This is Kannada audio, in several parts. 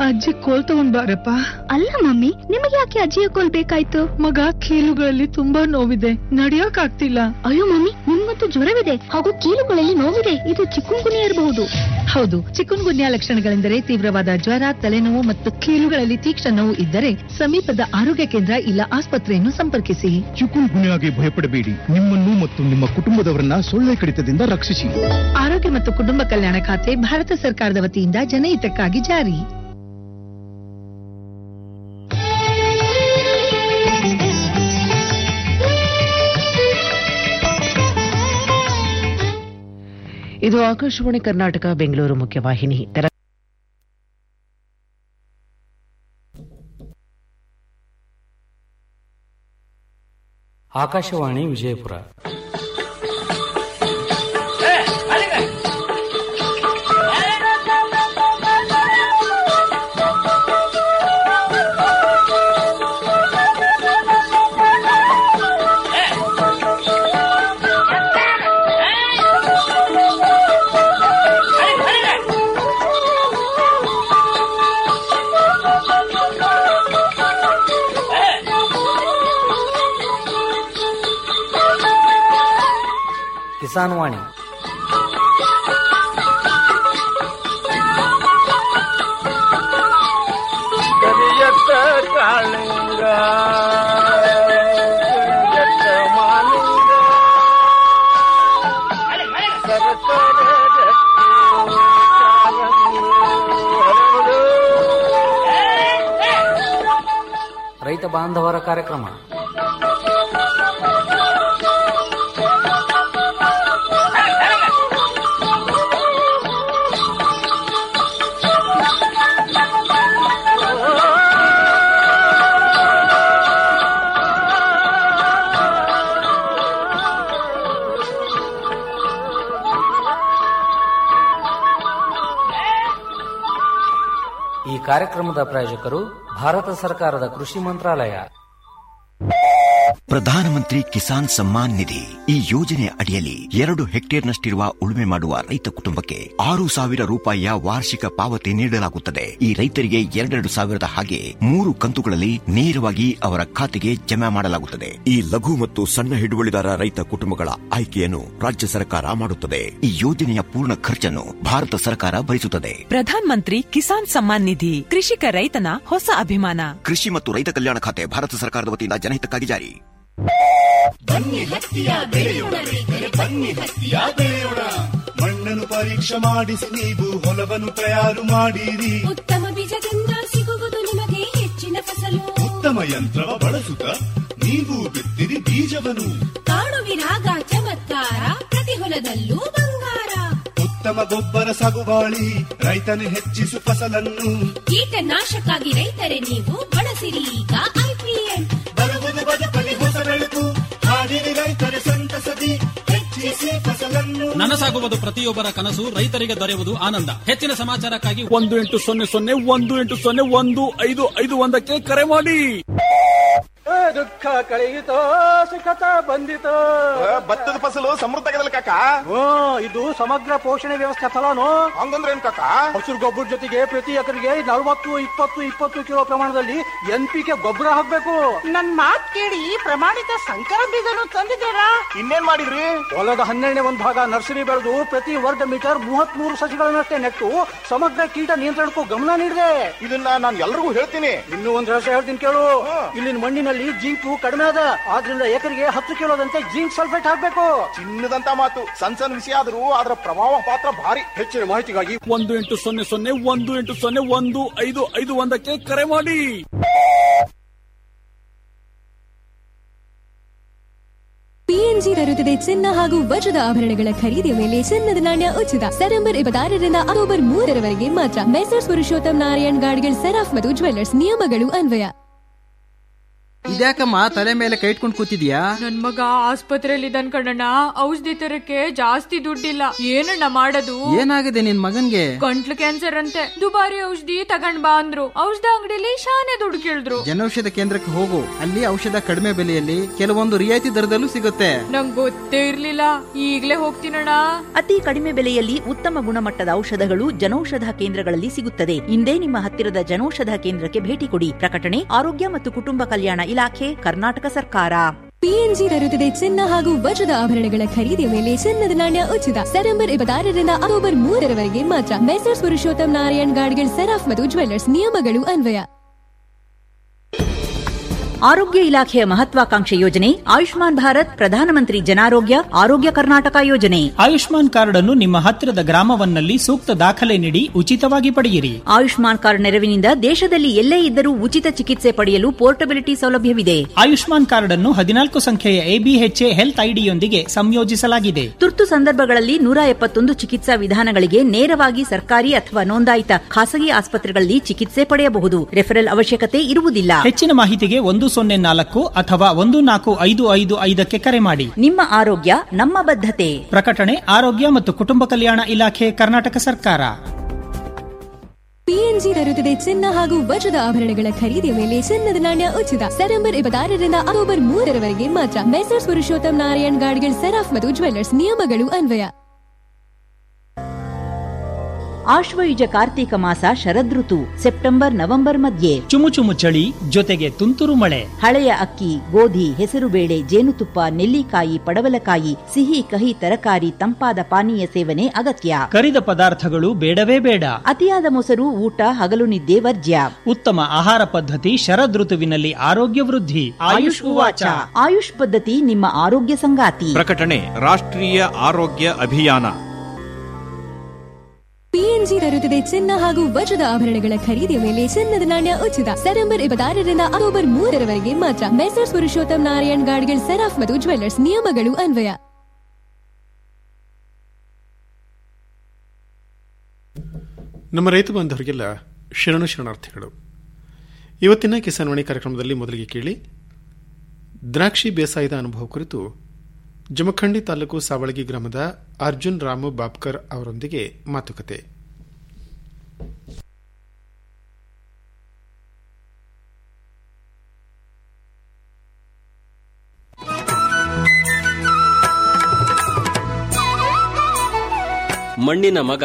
ಅಜ್ಜಿ ಕೋಲ್ ತಗೊಂಡ್ ಬಾರಪ್ಪ ಅಲ್ಲ ಮಮ್ಮಿ ನಿಮಗೆ ಯಾಕೆ ಅಜ್ಜಿಯ ಕೋಲ್ ಬೇಕಾಯ್ತು ಮಗ ಕೀಲುಗಳಲ್ಲಿ ತುಂಬಾ ನೋವಿದೆ ನಡಿಯಕ್ ಆಗ್ತಿಲ್ಲ ಅಯ್ಯೋ ಮಮ್ಮಿ ನಿಮ್ಗಂತೂ ಜ್ವರವಿದೆ ಹಾಗೂ ಕೀಲುಗಳಲ್ಲಿ ನೋವಿದೆ ಇದು ಚಿಕ್ಕುಂಗುನಿ ಇರಬಹುದು ಹೌದು ಚಿಕುನ್ ಗುನ್ಯಾ ಲಕ್ಷಣಗಳೆಂದರೆ ತೀವ್ರವಾದ ಜ್ವರ ತಲೆನೋವು ಮತ್ತು ಕೀಲುಗಳಲ್ಲಿ ತೀಕ್ಷ್ಣ ನೋವು ಇದ್ದರೆ ಸಮೀಪದ ಆರೋಗ್ಯ ಕೇಂದ್ರ ಇಲ್ಲ ಆಸ್ಪತ್ರೆಯನ್ನು ಸಂಪರ್ಕಿಸಿ ಚಿಕುನ್ ಗುನ್ಯಾಗೆ ಭಯಪಡಬೇಡಿ ನಿಮ್ಮನ್ನು ಮತ್ತು ನಿಮ್ಮ ಕುಟುಂಬದವರನ್ನ ಸೊಳ್ಳೆ ಕಡಿತದಿಂದ ರಕ್ಷಿಸಿ ಆರೋಗ್ಯ ಮತ್ತು ಕುಟುಂಬ ಕಲ್ಯಾಣ ಖಾತೆ ಭಾರತ ಸರ್ಕಾರದ ವತಿಯಿಂದ ಜನಹಿತಕ್ಕಾಗಿ ಜಾರಿ ಇದು ಆಕಾಶವಾಣಿ ಕರ್ನಾಟಕ ಬೆಂಗಳೂರು ಮುಖ್ಯವಾಹಿನಿ ತರ ಆಕಾಶವಾಣಿ ವಿಜಯಪುರ ಕಿಸಾನ್ ವಾಣಿ ಕರಿಯತ್ತ ಕಾಳಿಂಗ ಕರಿಯತ್ತ ಮಾಲಿಂಗ ಸರಸರ ಗಟ್ಟಿ ಕಾಲಂಗಿ ಹರಡು. ರೈತ ಬಾಂಧವರ ಕಾರ್ಯಕ್ರಮ ಈ ಕಾರ್ಯಕ್ರಮದ ಪ್ರಾಯೋಜಕರು ಭಾರತ ಸರ್ಕಾರದ ಕೃಷಿ ಮಂತ್ರಾಲಯ ಪ್ರಧಾನಮಂತ್ರಿ ಕಿಸಾನ್ ಸಮ್ಮಾನ್ ನಿಧಿ ಈ ಯೋಜನೆ ಅಡಿಯಲ್ಲಿ ಎರಡು ಹೆಕ್ಟೇರ್ನಷ್ಟಿರುವ ಉಳುಮೆ ಮಾಡುವ ರೈತ ಕುಟುಂಬಕ್ಕೆ ಆರು ಸಾವಿರ ರೂಪಾಯಿಯ ವಾರ್ಷಿಕ ಪಾವತಿ ನೀಡಲಾಗುತ್ತದೆ ಈ ರೈತರಿಗೆ ಎರಡೆರಡು ಸಾವಿರದ ಹಾಗೆ ಮೂರು ಕಂತುಗಳಲ್ಲಿ ನೇರವಾಗಿ ಅವರ ಖಾತೆಗೆ ಜಮಾ ಮಾಡಲಾಗುತ್ತದೆ ಈ ಲಘು ಮತ್ತು ಸಣ್ಣ ಹಿಡುವಳಿದಾರ ರೈತ ಕುಟುಂಬಗಳ ಆಯ್ಕೆಯನ್ನು ರಾಜ್ಯ ಸರ್ಕಾರ ಮಾಡುತ್ತದೆ ಈ ಯೋಜನೆಯ ಪೂರ್ಣ ಖರ್ಚನ್ನು ಭಾರತ ಸರ್ಕಾರ ಭರಿಸುತ್ತದೆ ಪ್ರಧಾನ್ ಮಂತ್ರಿ ಕಿಸಾನ್ ಸಮ್ಮಾನ್ ನಿಧಿ ಕೃಷಿಕ ರೈತನ ಹೊಸ ಅಭಿಮಾನ ಕೃಷಿ ಮತ್ತು ರೈತ ಕಲ್ಯಾಣ ಖಾತೆ ಭಾರತ ಸರ್ಕಾರದ ವತಿಯಿಂದ ಜನಹಿತಕ್ಕಾಗಿ ಜಾರಿ ಮಣ್ಣನ್ನು ಪರೀಕ್ಷೆ ಮಾಡಿಸಿ ನೀವು ಹೊಲವನ್ನು ತಯಾರು ಮಾಡಿರಿ ಉತ್ತಮ ಬೀಜದಿಂದ ಸಿಗುವುದು ನಿಮಗೆ ಹೆಚ್ಚಿನ ಫಸಲು ಉತ್ತಮ ಯಂತ್ರವ ಬಳಸುತ್ತ ನೀವು ಬಿತ್ತಿರಿ ಬೀಜವನ್ನು ಕಾಣುವಿರಾಗ ಚಮತ್ಕಾರ ಪ್ರತಿ ಹೊಲದಲ್ಲೂ ಬಂಗಾರ ಉತ್ತಮ ಗೊಬ್ಬರ ಸಗುಬಾಳಿ ರೈತನು ಹೆಚ್ಚಿಸು ಫಸಲನ್ನು ಕೀಟನಾಶಕ್ಕಾಗಿ ರೈತರೇ ನೀವು ಬಳಸಿರಿ ಈಗ ಐಪಿಎಲ್ ಬರುವುದು ಬದುಕಲಿ ಹೊಸ ಬೆಳಕು ಹಾಡಿರಿ ರೈತರ ಸಂತಸದಿ ಹೆಚ್ಚಿಸಿ ಫಸಲನ್ನು ನನಸಾಗುವುದು ಪ್ರತಿಯೊಬ್ಬರ ಕನಸು ರೈತರಿಗೆ ದೊರೆಯುವುದು ಆನಂದ ಹೆಚ್ಚಿನ ಸಮಾಚಾರಕ್ಕಾಗಿ ಒಂದು ಎಂಟು ಸೊನ್ನೆ ಸೊನ್ನೆ ಒಂದು ಎಂಟು ಸೊನ್ನೆ ಒಂದು ಐದು ಐದು ಒಂದಕ್ಕೆ ಕರೆ ಮಾಡಿ ದುಃಖ ಕಳೆಯಿತೋ ಸುಖತ ಬಂದಿತೋ ಭತ್ತದ ಫಸಲು ಸಮೃದ್ಧಗದಲ್ಲ ಕಾಕ ಇದು ಸಮಗ್ರ ಪೋಷಣೆ ವ್ಯವಸ್ಥೆ ಫಲನು ಹಂಗಂದ್ರೆ ಏನ್ ಕಾಕ ಹಸಿರು ಗೊಬ್ಬರ ಜೊತೆಗೆ ಪ್ರತಿ ಎಕರೆಗೆ ನಲವತ್ತು ಇಪ್ಪತ್ತು ಇಪ್ಪತ್ತು ಕಿಲೋ ಪ್ರಮಾಣದಲ್ಲಿ ಎನ್ ಪಿ ಕೆ ಗೊಬ್ಬರ ಹಾಕ್ಬೇಕು ನನ್ ಮಾತ್ ಕೇಳಿ ಪ್ರಮಾಣಿತ ಸಂಕರ ಬೀಜನು ತಂದಿದ್ದೀರಾ ಇನ್ನೇನ್ ಮಾಡಿದ್ರಿ ಹೊಲದ ಹನ್ನೆರಡನೇ ಒಂದು ಭಾಗ ನರ್ಸರಿ ಬೆಳೆದು ಪ್ರತಿ ವರ್ಗ ಮೀಟರ್ ಮೂವತ್ತ್ ಮೂರು ಸಸಿಗಳನ್ನಷ್ಟೇ ನೆಟ್ಟು ಸಮಗ್ರ ಕೀಟ ನಿಯಂತ್ರಣಕ್ಕೂ ಗಮನ ನೀಡಿದೆ ಇದನ್ನ ನಾನು ಎಲ್ರಿಗೂ ಹೇಳ್ತೀನಿ ಇನ್ನೂ ಒಂದ್ ರಹಸ್ಯ ಹೇಳ್ತೀನಿ ಕೇಳು ಇಲ್ಲಿನ ಮಣ್ಣಿನಲ್ಲಿ ಜಿಂಕು ಕಡಿಮೆ ಅದ ಆದ್ರಿಂದ ಎಕರೆಗೆ ಹತ್ತು ಕಿಲೋದಂತೆ ಜಿಂಕ್ ಸಲ್ಫೇಟ್ ಹಾಕ್ಬೇಕು ಚಿನ್ನದಂತ ಮಾತು ಸಣ್ಣ ಸಣ್ಣ ವಿಷಯ ಆದ್ರೂ ಅದರ ಪ್ರಭಾವ ಪಾತ್ರ ಭಾರಿ ಹೆಚ್ಚಿನ ಮಾಹಿತಿಗಾಗಿ ಒಂದು ಎಂಟು ಸೊನ್ನೆ ಸೊನ್ನೆ ಒಂದು ಎಂಟು ಸೊನ್ನೆ ಒಂದು ಐದು ಐದು ಒಂದಕ್ಕೆ ಕರೆ ಮಾಡಿ ಪಿಎನ್ಜಿ ತರುತ್ತದೆ ಚಿನ್ನ ಹಾಗೂ ವಜ್ರದ ಆಭರಣಗಳ ಖರೀದಿಯ ಮೇಲೆ ಚಿನ್ನದ ನಾಣ್ಯ ಉಚಿತ ಸೆಪ್ಟೆಂಬರ್ ಇಪ್ಪತ್ತಾರರಿಂದ ಅಕ್ಟೋಬರ್ ಮೂರರವರೆಗೆ ಮಾತ್ರ ಮೆಸರ್ಸ್ ಪುರುಷೋತ್ತಮ್ ನಾರಾಯಣ್ ಗಾಡ್ಗಿಲ್ ಸೆರಾಫ್ ಮತ್ತು ಜ್ವೆಲ್ಲರ್ಸ್ ನಿಯಮಗಳು ಅನ್ವಯ ಇದ್ಯಾಕಮ್ಮ ತಲೆ ಮೇಲೆ ಕೈ ಇಟ್ಕೊಂಡು ಕೂತಿದ್ಯಾ ನನ್ ಮಗ ಆಸ್ಪತ್ರೆಯಲ್ಲಿ ಇದ್ದಾನ್ ಕಣಣ್ಣ ಔಷಧಿ ತರಕ್ಕೆ ಜಾಸ್ತಿ ದುಡ್ಡಿಲ್ಲ ಏನಣ್ಣ ಮಾಡೋದು ಏನಾಗಿದೆ ನಿನ್ ಮಗನ್ಗೆ ಗಂಟ್ಲು ಕ್ಯಾನ್ಸರ್ ಅಂತೆ ದುಬಾರಿ ಔಷಧಿ ತಗೊಂಡ್ ಬಾ ಅಂದ್ರು ಔಷಧ ಅಂಗಡಿಲಿ ಶಾನೆ ದುಡ್ಡು ಕೇಳಿದ್ರು ಜನೌಷಧ ಕೇಂದ್ರಕ್ಕೆ ಹೋಗು ಅಲ್ಲಿ ಔಷಧ ಕಡಿಮೆ ಬೆಲೆಯಲ್ಲಿ ಕೆಲವೊಂದು ರಿಯಾಯಿತಿ ದರದಲ್ಲೂ ಸಿಗುತ್ತೆ ನಂಗ್ ಗೊತ್ತೇ ಇರ್ಲಿಲ್ಲ ಈಗ್ಲೇ ಹೋಗ್ತೀನಣ್ಣ ಅತಿ ಕಡಿಮೆ ಬೆಲೆಯಲ್ಲಿ ಉತ್ತಮ ಗುಣಮಟ್ಟದ ಔಷಧಗಳು ಜನೌಷಧ ಕೇಂದ್ರಗಳಲ್ಲಿ ಸಿಗುತ್ತದೆ ಇಂದೇ ನಿಮ್ಮ ಹತ್ತಿರದ ಜನೌಷಧ ಕೇಂದ್ರಕ್ಕೆ ಭೇಟಿ ಕೊಡಿ ಪ್ರಕಟಣೆ ಆರೋಗ್ಯ ಮತ್ತು ಕುಟುಂಬ ಕಲ್ಯಾಣ ಇಲಾಖೆ ಕರ್ನಾಟಕ ಸರ್ಕಾರ ಪಿಎನ್ಜಿ ತರುತ್ತದೆ ಚಿನ್ನ ಹಾಗೂ ವಜ್ರದ ಆಭರಣಗಳ ಖರೀದಿಯ ಮೇಲೆ ಚಿನ್ನದ ನಾಣ್ಯ ಉಚಿತ ಸೆಪ್ಟೆಂಬರ್ ಇಪ್ಪತ್ತಾರರಿಂದ ಅಕ್ಟೋಬರ್ ಮೂರರವರೆಗೆ ಮಾತ್ರ ಮೆಸರ್ಸ್ ಪುರುಷೋತ್ತಮ್ ನಾರಾಯಣ್ ಗಾಡ್ಗಿಲ್ ಸೆರಾಫ್ ಮತ್ತು ಜ್ಯುವೆಲ್ಲರ್ಸ್ ನಿಯಮಗಳು ಅನ್ವಯ ಆರೋಗ್ಯ ಇಲಾಖೆಯ ಮಹತ್ವಾಕಾಂಕ್ಷೆ ಯೋಜನೆ ಆಯುಷ್ಮಾನ್ ಭಾರತ್ ಪ್ರಧಾನಮಂತ್ರಿ ಜನಾರೋಗ್ಯ ಆರೋಗ್ಯ ಕರ್ನಾಟಕ ಯೋಜನೆ ಆಯುಷ್ಮಾನ್ ಕಾರ್ಡ್ ಅನ್ನು ನಿಮ್ಮ ಹತ್ತಿರದ ಗ್ರಾಮವನ್ನಲ್ಲಿ ಸೂಕ್ತ ದಾಖಲೆ ನೀಡಿ ಉಚಿತವಾಗಿ ಪಡೆಯಿರಿ ಆಯುಷ್ಮಾನ್ ಕಾರ್ಡ್ ನೆರವಿನಿಂದ ದೇಶದಲ್ಲಿ ಎಲ್ಲೇ ಇದ್ದರೂ ಉಚಿತ ಚಿಕಿತ್ಸೆ ಪಡೆಯಲು ಪೋರ್ಟಬಿಲಿಟಿ ಸೌಲಭ್ಯವಿದೆ ಆಯುಷ್ಮಾನ್ ಕಾರ್ಡ್ ಅನ್ನು ಹದಿನಾಲ್ಕು ಸಂಖ್ಯೆಯ ಎಬಿಎಚ್ಎ ಹೆಲ್ತ್ ಐಡಿಯೊಂದಿಗೆ ಸಂಯೋಜಿಸಲಾಗಿದೆ ತುರ್ತು ಸಂದರ್ಭಗಳಲ್ಲಿ ನೂರ ಎಪ್ಪತ್ತೊಂದು ಚಿಕಿತ್ಸಾ ವಿಧಾನಗಳಿಗೆ ನೇರವಾಗಿ ಸರ್ಕಾರಿ ಅಥವಾ ನೋಂದಾಯಿತ ಖಾಸಗಿ ಆಸ್ಪತ್ರೆಗಳಲ್ಲಿ ಚಿಕಿತ್ಸೆ ಪಡೆಯಬಹುದು ರೆಫರಲ್ ಅವಶ್ಯಕತೆ ಇರುವುದಿಲ್ಲ ಹೆಚ್ಚಿನ ಮಾಹಿತಿಗೆ ಒಂದು ಸೊನ್ನೆ ನಾಲ್ಕು ಅಥವಾ ಒಂದು ನಾಲ್ಕು ಐದು ಐದು ಐದಕ್ಕೆ ಕರೆ ಮಾಡಿ ನಿಮ್ಮ ಆರೋಗ್ಯ ನಮ್ಮ ಬದ್ಧತೆ ಪ್ರಕಟಣೆ ಆರೋಗ್ಯ ಮತ್ತು ಕುಟುಂಬ ಕಲ್ಯಾಣ ಇಲಾಖೆ ಕರ್ನಾಟಕ ಸರ್ಕಾರ ಪಿಎನ್ಜಿ ತರುತ್ತದೆ ಚಿನ್ನ ಹಾಗೂ ವಜ್ರದ ಆಭರಣಗಳ ಖರೀದಿಯ ಮೇಲೆ ಚಿನ್ನದ ನಾಣ್ಯ ಉಚಿತ ಸೆಪ್ಟೆಂಬರ್ ಇಪ್ಪತ್ತಾರರಿಂದ ಅಕ್ಟೋಬರ್ ಮೂರರವರೆಗೆ ಮಾತ್ರ ಮೆಸರ್ಸ್ ಪುರುಷೋತ್ತಮ್ ನಾರಾಯಣ್ ಗಾಡ್ಗಿಲ್ ಸೆರಾಫ್ ಮತ್ತು ಜ್ಯುವೆಲ್ಲರ್ಸ್ ನಿಯಮಗಳು ಅನ್ವಯ ಆಶ್ವಯುಜ ಕಾರ್ತೀಕ ಮಾಸ ಶರದೃತು ಸೆಪ್ಟೆಂಬರ್ ನವೆಂಬರ್ ಮಧ್ಯೆ ಚುಮು ಚುಮು ಚಳಿ ಜೊತೆಗೆ ತುಂತುರು ಮಳೆ ಹಳೆಯ ಅಕ್ಕಿ ಗೋಧಿ ಹೆಸರುಬೇಳೆ ಜೇನುತುಪ್ಪ ನೆಲ್ಲಿಕಾಯಿ ಪಡವಲಕಾಯಿ ಸಿಹಿ ಕಹಿ ತರಕಾರಿ ತಂಪಾದ ಪಾನೀಯ ಸೇವನೆ ಅಗತ್ಯ ಕರಿದ ಪದಾರ್ಥಗಳು ಬೇಡವೇ ಬೇಡ ಅತಿಯಾದ ಮೊಸರು ಊಟ ಹಗಲು ನಿದ್ದೆ ವರ್ಜ್ಯ ಉತ್ತಮ ಆಹಾರ ಪದ್ಧತಿ ಶರದೃತುವಿನಲ್ಲಿ ಆರೋಗ್ಯ ವೃದ್ಧಿ ಆಯುಷ್ ಉವಾಚ ಆಯುಷ್ ಪದ್ಧತಿ ನಿಮ್ಮ ಆರೋಗ್ಯ ಸಂಗಾತಿ ಪ್ರಕಟಣೆ ರಾಷ್ಟ್ರೀಯ ಆರೋಗ್ಯ ಅಭಿಯಾನ ಪಿಎನ್ಜಿ ತರುತ್ತದೆ ಚಿನ್ನ ಹಾಗೂ ವಜ್ರದ ಆಭರಣಗಳ ಖರೀದಿಯ ಮೇಲೆ ಚಿನ್ನದ ನಾಣ್ಯ ಉಚಿತ ಸೆಪ್ಟೆಂಬರ್ ಇಪ್ಪತ್ತಾರರಿಂದ ಅಕ್ಟೋಬರ್ ಮೂರರವರೆಗೆ ಮಾತ್ರ ಮೆಸರ್ಸ್ ಪುರುಷೋತ್ತಮ್ ನಾರಾಯಣ್ ಗಾಡ್ಗಿಲ್ ಸೆರಾಫ್ ಮತ್ತು ಜ್ಯುವೆಲ್ಲರ್ಸ್ ನಿಯಮಗಳು ಅನ್ವಯ ನಮ್ಮ ರೈತ ಬಾಂಧವರಿಗೆಲ್ಲ ಶರಣು ಶರಣಾರ್ಥಿಗಳು ಇವತ್ತಿನ ಕಿಸಾನ್ವಾಣಿ ಕಾರ್ಯಕ್ರಮದಲ್ಲಿ ಮೊದಲಿಗೆ ಕೇಳಿ ದ್ರಾಕ್ಷಿ ಬೇಸಾಯದ ಅನುಭವ ಕುರಿತು ಜಮಖಂಡಿ ತಾಲೂಕು ಸಾವಳಗಿ ಗ್ರಾಮದ ಅರ್ಜುನ್ ರಾಮು ಬಾಬ್ಕರ್ ಅವರೊಂದಿಗೆ ಮಾತುಕತೆ ಮಣ್ಣಿನ ಮಗ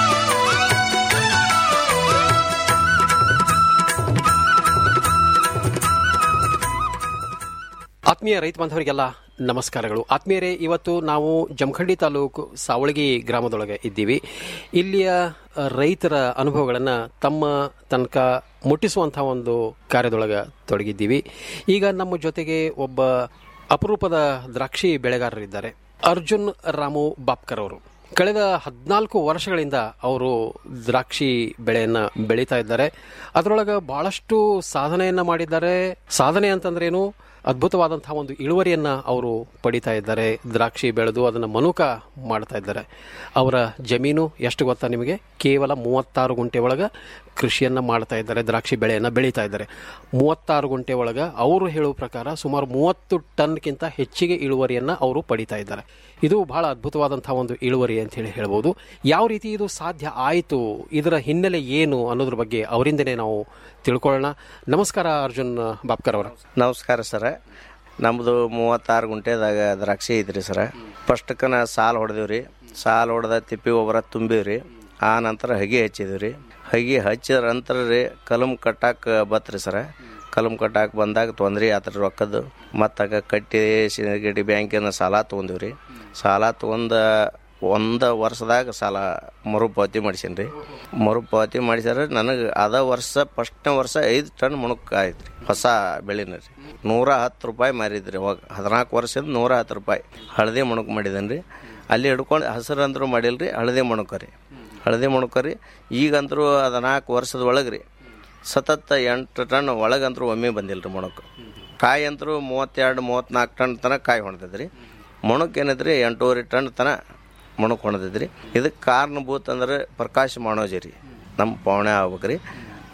ಆತ್ಮೀಯ ರೈತ ಬಾಂಧವರಿಗೆಲ್ಲ ನಮಸ್ಕಾರಗಳು ಆತ್ಮೀಯರೇ ಇವತ್ತು ನಾವು ಜಮಖಂಡಿ ತಾಲೂಕು ಸಾವಳಗಿ ಗ್ರಾಮದೊಳಗೆ ಇದ್ದೀವಿ ಇಲ್ಲಿಯ ರೈತರ ಅನುಭವಗಳನ್ನು ತಮ್ಮ ತನಕ ಮುಟ್ಟಿಸುವಂಥ ಒಂದು ಕಾರ್ಯದೊಳಗೆ ತೊಡಗಿದ್ದೀವಿ ಈಗ ನಮ್ಮ ಜೊತೆಗೆ ಒಬ್ಬ ಅಪರೂಪದ ದ್ರಾಕ್ಷಿ ಬೆಳೆಗಾರರಿದ್ದಾರೆ ಅರ್ಜುನ್ ರಾಮು ಬಾಪ್ಕರ್ ಅವರು ಕಳೆದ ಹದಿನಾಲ್ಕು ವರ್ಷಗಳಿಂದ ಅವರು ದ್ರಾಕ್ಷಿ ಬೆಳೆಯನ್ನ ಬೆಳೀತಾ ಇದ್ದಾರೆ ಅದರೊಳಗೆ ಬಹಳಷ್ಟು ಸಾಧನೆಯನ್ನ ಮಾಡಿದ್ದಾರೆ ಸಾಧನೆ ಅಂತಂದ್ರೇನು ಅದ್ಭುತವಾದಂತಹ ಒಂದು ಇಳುವರಿಯನ್ನ ಅವರು ಪಡಿತಾ ಇದ್ದಾರೆ ದ್ರಾಕ್ಷಿ ಬೆಳೆದು ಅದನ್ನು ಮನುಕ ಮಾಡ್ತಾ ಇದ್ದಾರೆ ಅವರ ಜಮೀನು ಎಷ್ಟು ಗೊತ್ತಾ ನಿಮಗೆ ಕೇವಲ ಮೂವತ್ತಾರು ಗುಂಟೆ ಒಳಗೆ ಕೃಷಿಯನ್ನ ಮಾಡ್ತಾ ಇದ್ದಾರೆ ದ್ರಾಕ್ಷಿ ಬೆಳೆಯನ್ನ ಬೆಳೀತಾ ಇದ್ದಾರೆ ಮೂವತ್ತಾರು ಗುಂಟೆ ಒಳಗೆ ಅವರು ಹೇಳುವ ಪ್ರಕಾರ ಸುಮಾರು ಮೂವತ್ತು ಟನ್ಗಿಂತ ಹೆಚ್ಚಿಗೆ ಇಳುವರಿಯನ್ನ ಅವರು ಪಡಿತಾ ಇದ್ದಾರೆ ಇದು ಬಹಳ ಅದ್ಭುತವಾದಂತಹ ಒಂದು ಇಳುವರಿ ಅಂತ ಹೇಳಿ ಹೇಳ್ಬೋದು ಯಾವ ರೀತಿ ಇದು ಸಾಧ್ಯ ಆಯಿತು ಇದರ ಹಿನ್ನೆಲೆ ಏನು ಅನ್ನೋದ್ರ ಬಗ್ಗೆ ಅವರಿಂದನೇ ನಾವು ತಿಳ್ಕೊಳ್ಳೋಣ ನಮಸ್ಕಾರ ಅರ್ಜುನ್ ಬಾಬ್ಕರ್ ಅವರ ನಮಸ್ಕಾರ ಸರ ನಮ್ಮದು ಮೂವತ್ತಾರು ಗುಂಟೆದಾಗ ದ್ರಾಕ್ಷಿ ಐತ್ರಿ ಸರ ಫಸ್ಟ್ಕನ ಸಾಲು ಹೊಡೆದಿವಿ ರೀ ಸಾಲು ಹೊಡೆದ ತಿಪ್ಪಿ ಗೊಬ್ಬರ ತುಂಬಿವ್ರಿ ಆ ನಂತರ ಹಗಿ ಹಚ್ಚಿದ್ವಿ ರೀ ಹಗಿ ಹಚ್ಚಿದ ನಂತರ ರೀ ಕಲಮ್ ಕಟ್ಟಾಕ ಬತ್ರಿ ಸರ ಕಲಮ್ ಕಟ್ಟಾಕ ಬಂದಾಗ ತೊಂದ್ರೆ ಆತ್ರಿ ರೊಕ್ಕದ್ದು ಮತ್ತಾಗ ಕಟ್ಟಿ ಸಿಗಡಿ ಬ್ಯಾಂಕಿನ ಸಾಲ ತೊಗೊಂಡಿವಿ ರೀ ಸಾಲ ತೊಗೊಂಡು ಒಂದು ವರ್ಷದಾಗ ಸಾಲ ಮರುಪಾವತಿ ಮಾಡಿಸೀನಿ ರೀ ಮರುಪಾವತಿ ಮಾಡಿಸ್ಯಾರ ನನಗೆ ಅದ ವರ್ಷ ಫಸ್ಟ್ನೇ ವರ್ಷ ಐದು ಟನ್ ಮುಣುಕ್ ಆಯ್ತು ರೀ ಹೊಸ ಬೆಳೆನ ರೀ ನೂರ ಹತ್ತು ರೂಪಾಯಿ ಮಾರಿದ್ರಿ ಅವಾಗ ಹದಿನಾಲ್ಕು ವರ್ಷದ ನೂರ ಹತ್ತು ರೂಪಾಯಿ ಹಳದಿ ಮುಣುಕ್ ಮಾಡಿದ್ದೇನೆ ರೀ ಅಲ್ಲಿ ಹಿಡ್ಕೊಂಡು ಹಸಿರು ಅಂದ್ರೂ ಮಾಡಿಲ್ಲ ರೀ ಹಳದಿ ಮುಣುಕ ರೀ ಹಳದಿ ಮುಣುಕ ರೀ ಈಗಂತರೂ ಹದಿನಾಲ್ಕು ವರ್ಷದ ಒಳಗೆ ರೀ ಸತತ ಎಂಟು ಟನ್ ಒಳಗಂತರೂ ಒಮ್ಮೆ ಬಂದಿಲ್ಲ ರೀ ಮೊಣಕು ಕಾಯಿ ಅಂತರೂ ಮೂವತ್ತೆರಡು ಮೂವತ್ತ್ನಾಲ್ಕು ಟನ್ ತನಕ ಕಾಯಿ ಹೊಣ್ತೈತೆ ರೀ ಮೊಣಕ್ ಏನೈತ್ರಿ ಎಂಟೂವರೆ ಟನ್ ತನಕ ಮೊಣಕ್ ಹೊಣ್ತೈತೆ ರೀ ಇದಕ್ಕೆ ಕಾರಣಭೂತ ಅಂದ್ರೆ ಪ್ರಕಾಶ್ ಮಾಣೋಜಿ ರೀ ನಮ್ಮ ಪವಣೆ ಆಗ್ಬೇಕು ರೀ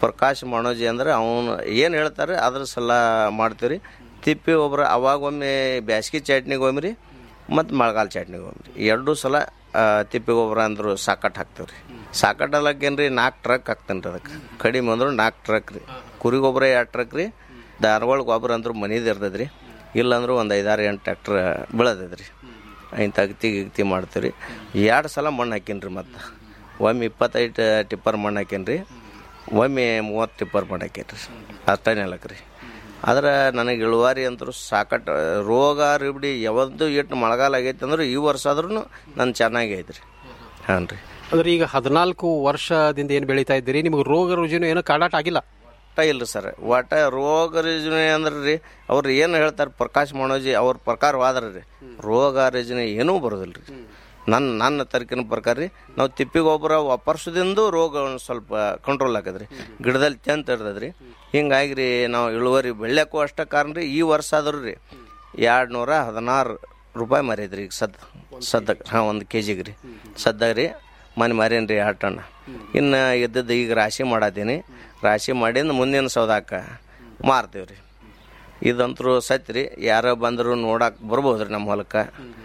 ಪ್ರಕಾಶ್ ಮನೋಜಿ ಅಂದ್ರೆ ಅವನು ಏನು ಹೇಳ್ತಾರೆ ಅದ್ರ ಸಲ ಮಾಡ್ತೀವಿ ರೀ ತಿಪ್ಪಿ ಒಬ್ರು ಅವಾಗ ಒಮ್ಮೆ ಬ್ಯಾಸ್ಗಿ ಚಟ್ನಿಗೆ ಒಮ್ಮೆ ರೀ ಮತ್ತು ಮಳೆಗಾಲ ಚಟ್ನಿಗೆ ಒಮ್ಮೆ ರೀ ಎರಡೂ ಸಲ ಆ, ತಿಪ್ಪಿ ಗೊಬ್ಬರ ಅಂದ್ರು ಸಾಕಟ್ಟು ಹಾಕ್ತೀವಿ ರೀ ಸಾಕಟ್ಟು ಅಲ್ಲಕ್ಕೇನು ರೀ ನಾಲ್ಕು ಟ್ರಕ್ ಹಾಕ್ತೇನೆ ರೀ ಅದಕ್ಕೆ ಕಡಿಮೆ ಅಂದ್ರೆ ನಾಲ್ಕು ಟ್ರಕ್ ರೀ ಕುರಿ ಗೊಬ್ಬರ ಎರಡು ಟ್ರಕ್ ರೀ ಧಾರವಾಡ ಗೊಬ್ಬರ ಅಂದ್ರೂ ಮನಿದು ಇರ್ತದೆ ರೀ ಇಲ್ಲಾಂದ್ರೆ ಒಂದು ಐದಾರು ಎಂಟು ಟ್ರ್ಯಾಕ್ಟ್ರ್ ಬೆಳೆದೈತೆ ರೀ ಇಂಥ ಅಗತಿ ಗಿಗ್ತಿ ಮಾಡ್ತೀವಿ ರೀ ಎರಡು ಸಲ ಮಣ್ಣು ಹಾಕೀನಿ ರೀ ಮತ್ತು ಒಮ್ಮೆ ಇಪ್ಪತ್ತೈದು ಟಿಪ್ಪರ್ ಮಣ್ಣು ಹಾಕೀನಿ ರೀ ಒಮ್ಮೆ ಮೂವತ್ತು ಟಿಪ್ಪರ್ ಮಣ್ಣು ಹಾಕೀನಿ ರೀ ಅಷ್ಟೇ ನೆಲಕ್ಕೆ ರೀ ಆದ್ರೆ ನನಗೆ ಇಳುವಾರಿ ಅಂತರೂ ಸಾಕಟ್ಟು ರೋಗ ರಿಬ್ಡಿ ಯಾವತ್ತು ಇಟ್ಟು ಮಳೆಗಾಲ ಆಗೈತೆ ಅಂದ್ರೆ ಈ ವರ್ಷ ಆದ್ರೂ ನಾನು ಚೆನ್ನಾಗಿ ಐತೆ ರೀ ಹಾಂ ರೀ ಅಂದ್ರೆ ಈಗ ಹದಿನಾಲ್ಕು ವರ್ಷದಿಂದ ಏನು ಬೆಳೀತಾ ಇದ್ದೀರಿ ನಿಮಗೆ ರೋಗ ರುಜಿನ ಏನೋ ಕಾಡಾಟ ಆಗಿಲ್ಲ ಒಟ್ಟ ಇಲ್ಲ ಸರ್ ಒಟ್ಟ ರೋಗ ರುಜಿನ ಅಂದ್ರೆ ರೀ ಅವ್ರು ಏನು ಹೇಳ್ತಾರೆ ಪ್ರಕಾಶ್ ಮನೋಜಿ ಅವ್ರ ಪ್ರಕಾರವಾದ್ರೆ ರೀ ರೋಗ ರುಜಿನ ಏನೂ ಬರೋದಿಲ್ಲ ರೀ ನನ್ನ ನನ್ನ ತರ್ಕಿನ ಪ್ರಕಾರ ರೀ ನಾವು ತಿಪ್ಪಿ ಗೊಬ್ಬರ ವಾಪರ್ಸೋದಿಂದ ರೋಗ ಒಂದ್ ಸ್ವಲ್ಪ ಕಂಟ್ರೋಲ್ ಆಕದ್ರಿ ಗಿಡದಲ್ಲಿ ತೆಂತ ಇರ್ತದೆ ರೀ ಹಿಂಗಾಗಿ ರೀ ನಾವು ಇಳುವರಿ ಬೆಳ್ಯಕ್ಕೂ ಅಷ್ಟೇ ಕಾರಣ ರೀ ಈ ವರ್ಷ ಆದ್ರೂ ರೀ ಎರಡು ನೂರ ಹದಿನಾರು ರೂಪಾಯಿ ಮಾರೈತ್ರಿ ಈಗ ಸದ್ ಸದ್ದಕ್ಕೆ ಹಾಂ ಒಂದು ಕೆ ಜಿಗೆ ರೀ ಸದ್ದಾಗ ರೀ ಮನೆ ಮಾರೇನು ರೀ ಎರಡು ಟನ್ ಇನ್ನು ಇದ್ದದ್ದು ಈಗ ರಾಶಿ ಮಾಡತ್ತೀನಿ ರಾಶಿ ಮಾಡಿಂದ ಮುಂದಿನ ಸೌದಾಕ ಮಾರ್ತೀವಿ ರೀ ಇದಂತರೂ ಸತ್ಯ ರೀ ಯಾರೋ ಬಂದರು ನೋಡಕ್ಕೆ ಬರ್ಬೋದು ರೀ ನಮ್ಮ ಹೊಲಕ್ಕೆ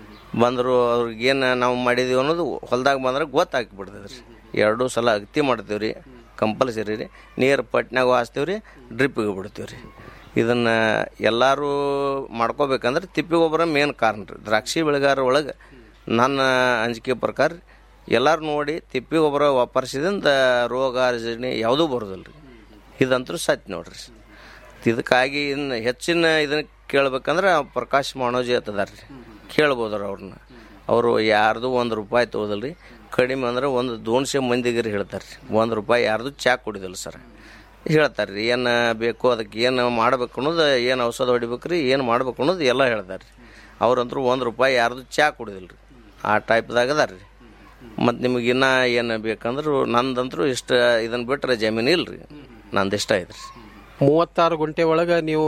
ಬಂದರು ಅವ್ರಿಗೇನು ನಾವು ಮಾಡಿದೀವಿ ಅನ್ನೋದು ಹೊಲ್ದಾಗ ಬಂದ್ರೆ ಗೊತ್ತಾಗ್ಬಿಡ್ತದೆ ರೀ ಎರಡೂ ಸಲ ಅಗತಿ ಮಾಡ್ತೀವಿ ರೀ ಕಂಪಲ್ಸರಿ ರೀ ನೀರು ಪಟ್ನಾಗ ಹಾಸ್ತೀವಿ ರೀ ಡ್ರಿಪ್ಪಿಗೆ ಬಿಡ್ತೀವಿ ರೀ ಇದನ್ನು ಎಲ್ಲರೂ ಮಾಡ್ಕೋಬೇಕಂದ್ರೆ ತಿಪ್ಪಿ ಗೊಬ್ಬರ ಮೇನ್ ಕಾರಣ ರೀ ದ್ರಾಕ್ಷಿ ಬೆಳೆಗಾರ ಒಳಗೆ ನನ್ನ ಅಂಜಿಕೆ ಪ್ರಕಾರ ಎಲ್ಲರೂ ನೋಡಿ ತಿಪ್ಪಿ ಗೊಬ್ಬರ ವಾಪರ್ಸಿದಿಂದ ರೋಗ ರುಜಿನ ಯಾವುದೂ ಬರೋದಿಲ್ಲ ರೀ ಇದಂತೂ ಸತ್ಯ ನೋಡ್ರಿ ಇದಕ್ಕಾಗಿ ಇನ್ನು ಹೆಚ್ಚಿನ ಇದನ್ನ ಕೇಳ್ಬೇಕಂದ್ರೆ ಪ್ರಕಾಶ್ ಮಾಣೋಜಿ ಅಂತದಾರ ರೀ ಕೇಳ್ಬೋದ್ರ ಅವ್ರನ್ನ ಅವರು ಯಾರ್ದು ಒಂದು ರೂಪಾಯಿ ತೊಗೋದಿಲ್ಲ ರೀ ಕಡಿಮೆ ಅಂದ್ರೆ ಒಂದು ದೋನ್ಸೆ ಮಂದಿಗೆ ರೀ ಹೇಳ್ತಾರೆ ರೀ ಒಂದು ರೂಪಾಯಿ ಯಾರ್ದು ಚಾ ಕುಡಿದಿಲ್ಲ ಸರ್ ಹೇಳ್ತಾರೆ ರೀ ಏನು ಬೇಕು ಅದಕ್ಕೆ ಏನು ಮಾಡ್ಬೇಕು ಅನ್ನೋದು ಏನು ಔಷಧ ಹೊಡಿಬೇಕು ರೀ ಏನು ಮಾಡ್ಬೇಕು ಅನ್ನೋದು ಎಲ್ಲ ಹೇಳ್ತಾರೆ ರೀ ಅವ್ರಂತರೂ ಒಂದು ರೂಪಾಯಿ ಯಾರ್ದು ಚಾ ಕುಡಿದಿಲ್ಲ ರೀ ಆ ಟೈಪ್ದಾಗ ಅದಾರ ರೀ ಮತ್ತು ನಿಮಗೆ ಇನ್ನೂ ಏನು ಬೇಕಂದ್ರೆ ನಂದಂತರೂ ಇಷ್ಟು ಇದನ್ನು ಬಿಟ್ರೆ ಜಮೀನು ಇಲ್ಲ ರೀ ನಂದು ಇಷ್ಟ ಐತೆ ರೀ ಮೂವತ್ತಾರು ಗುಂಟೆ ಒಳಗೆ ನೀವು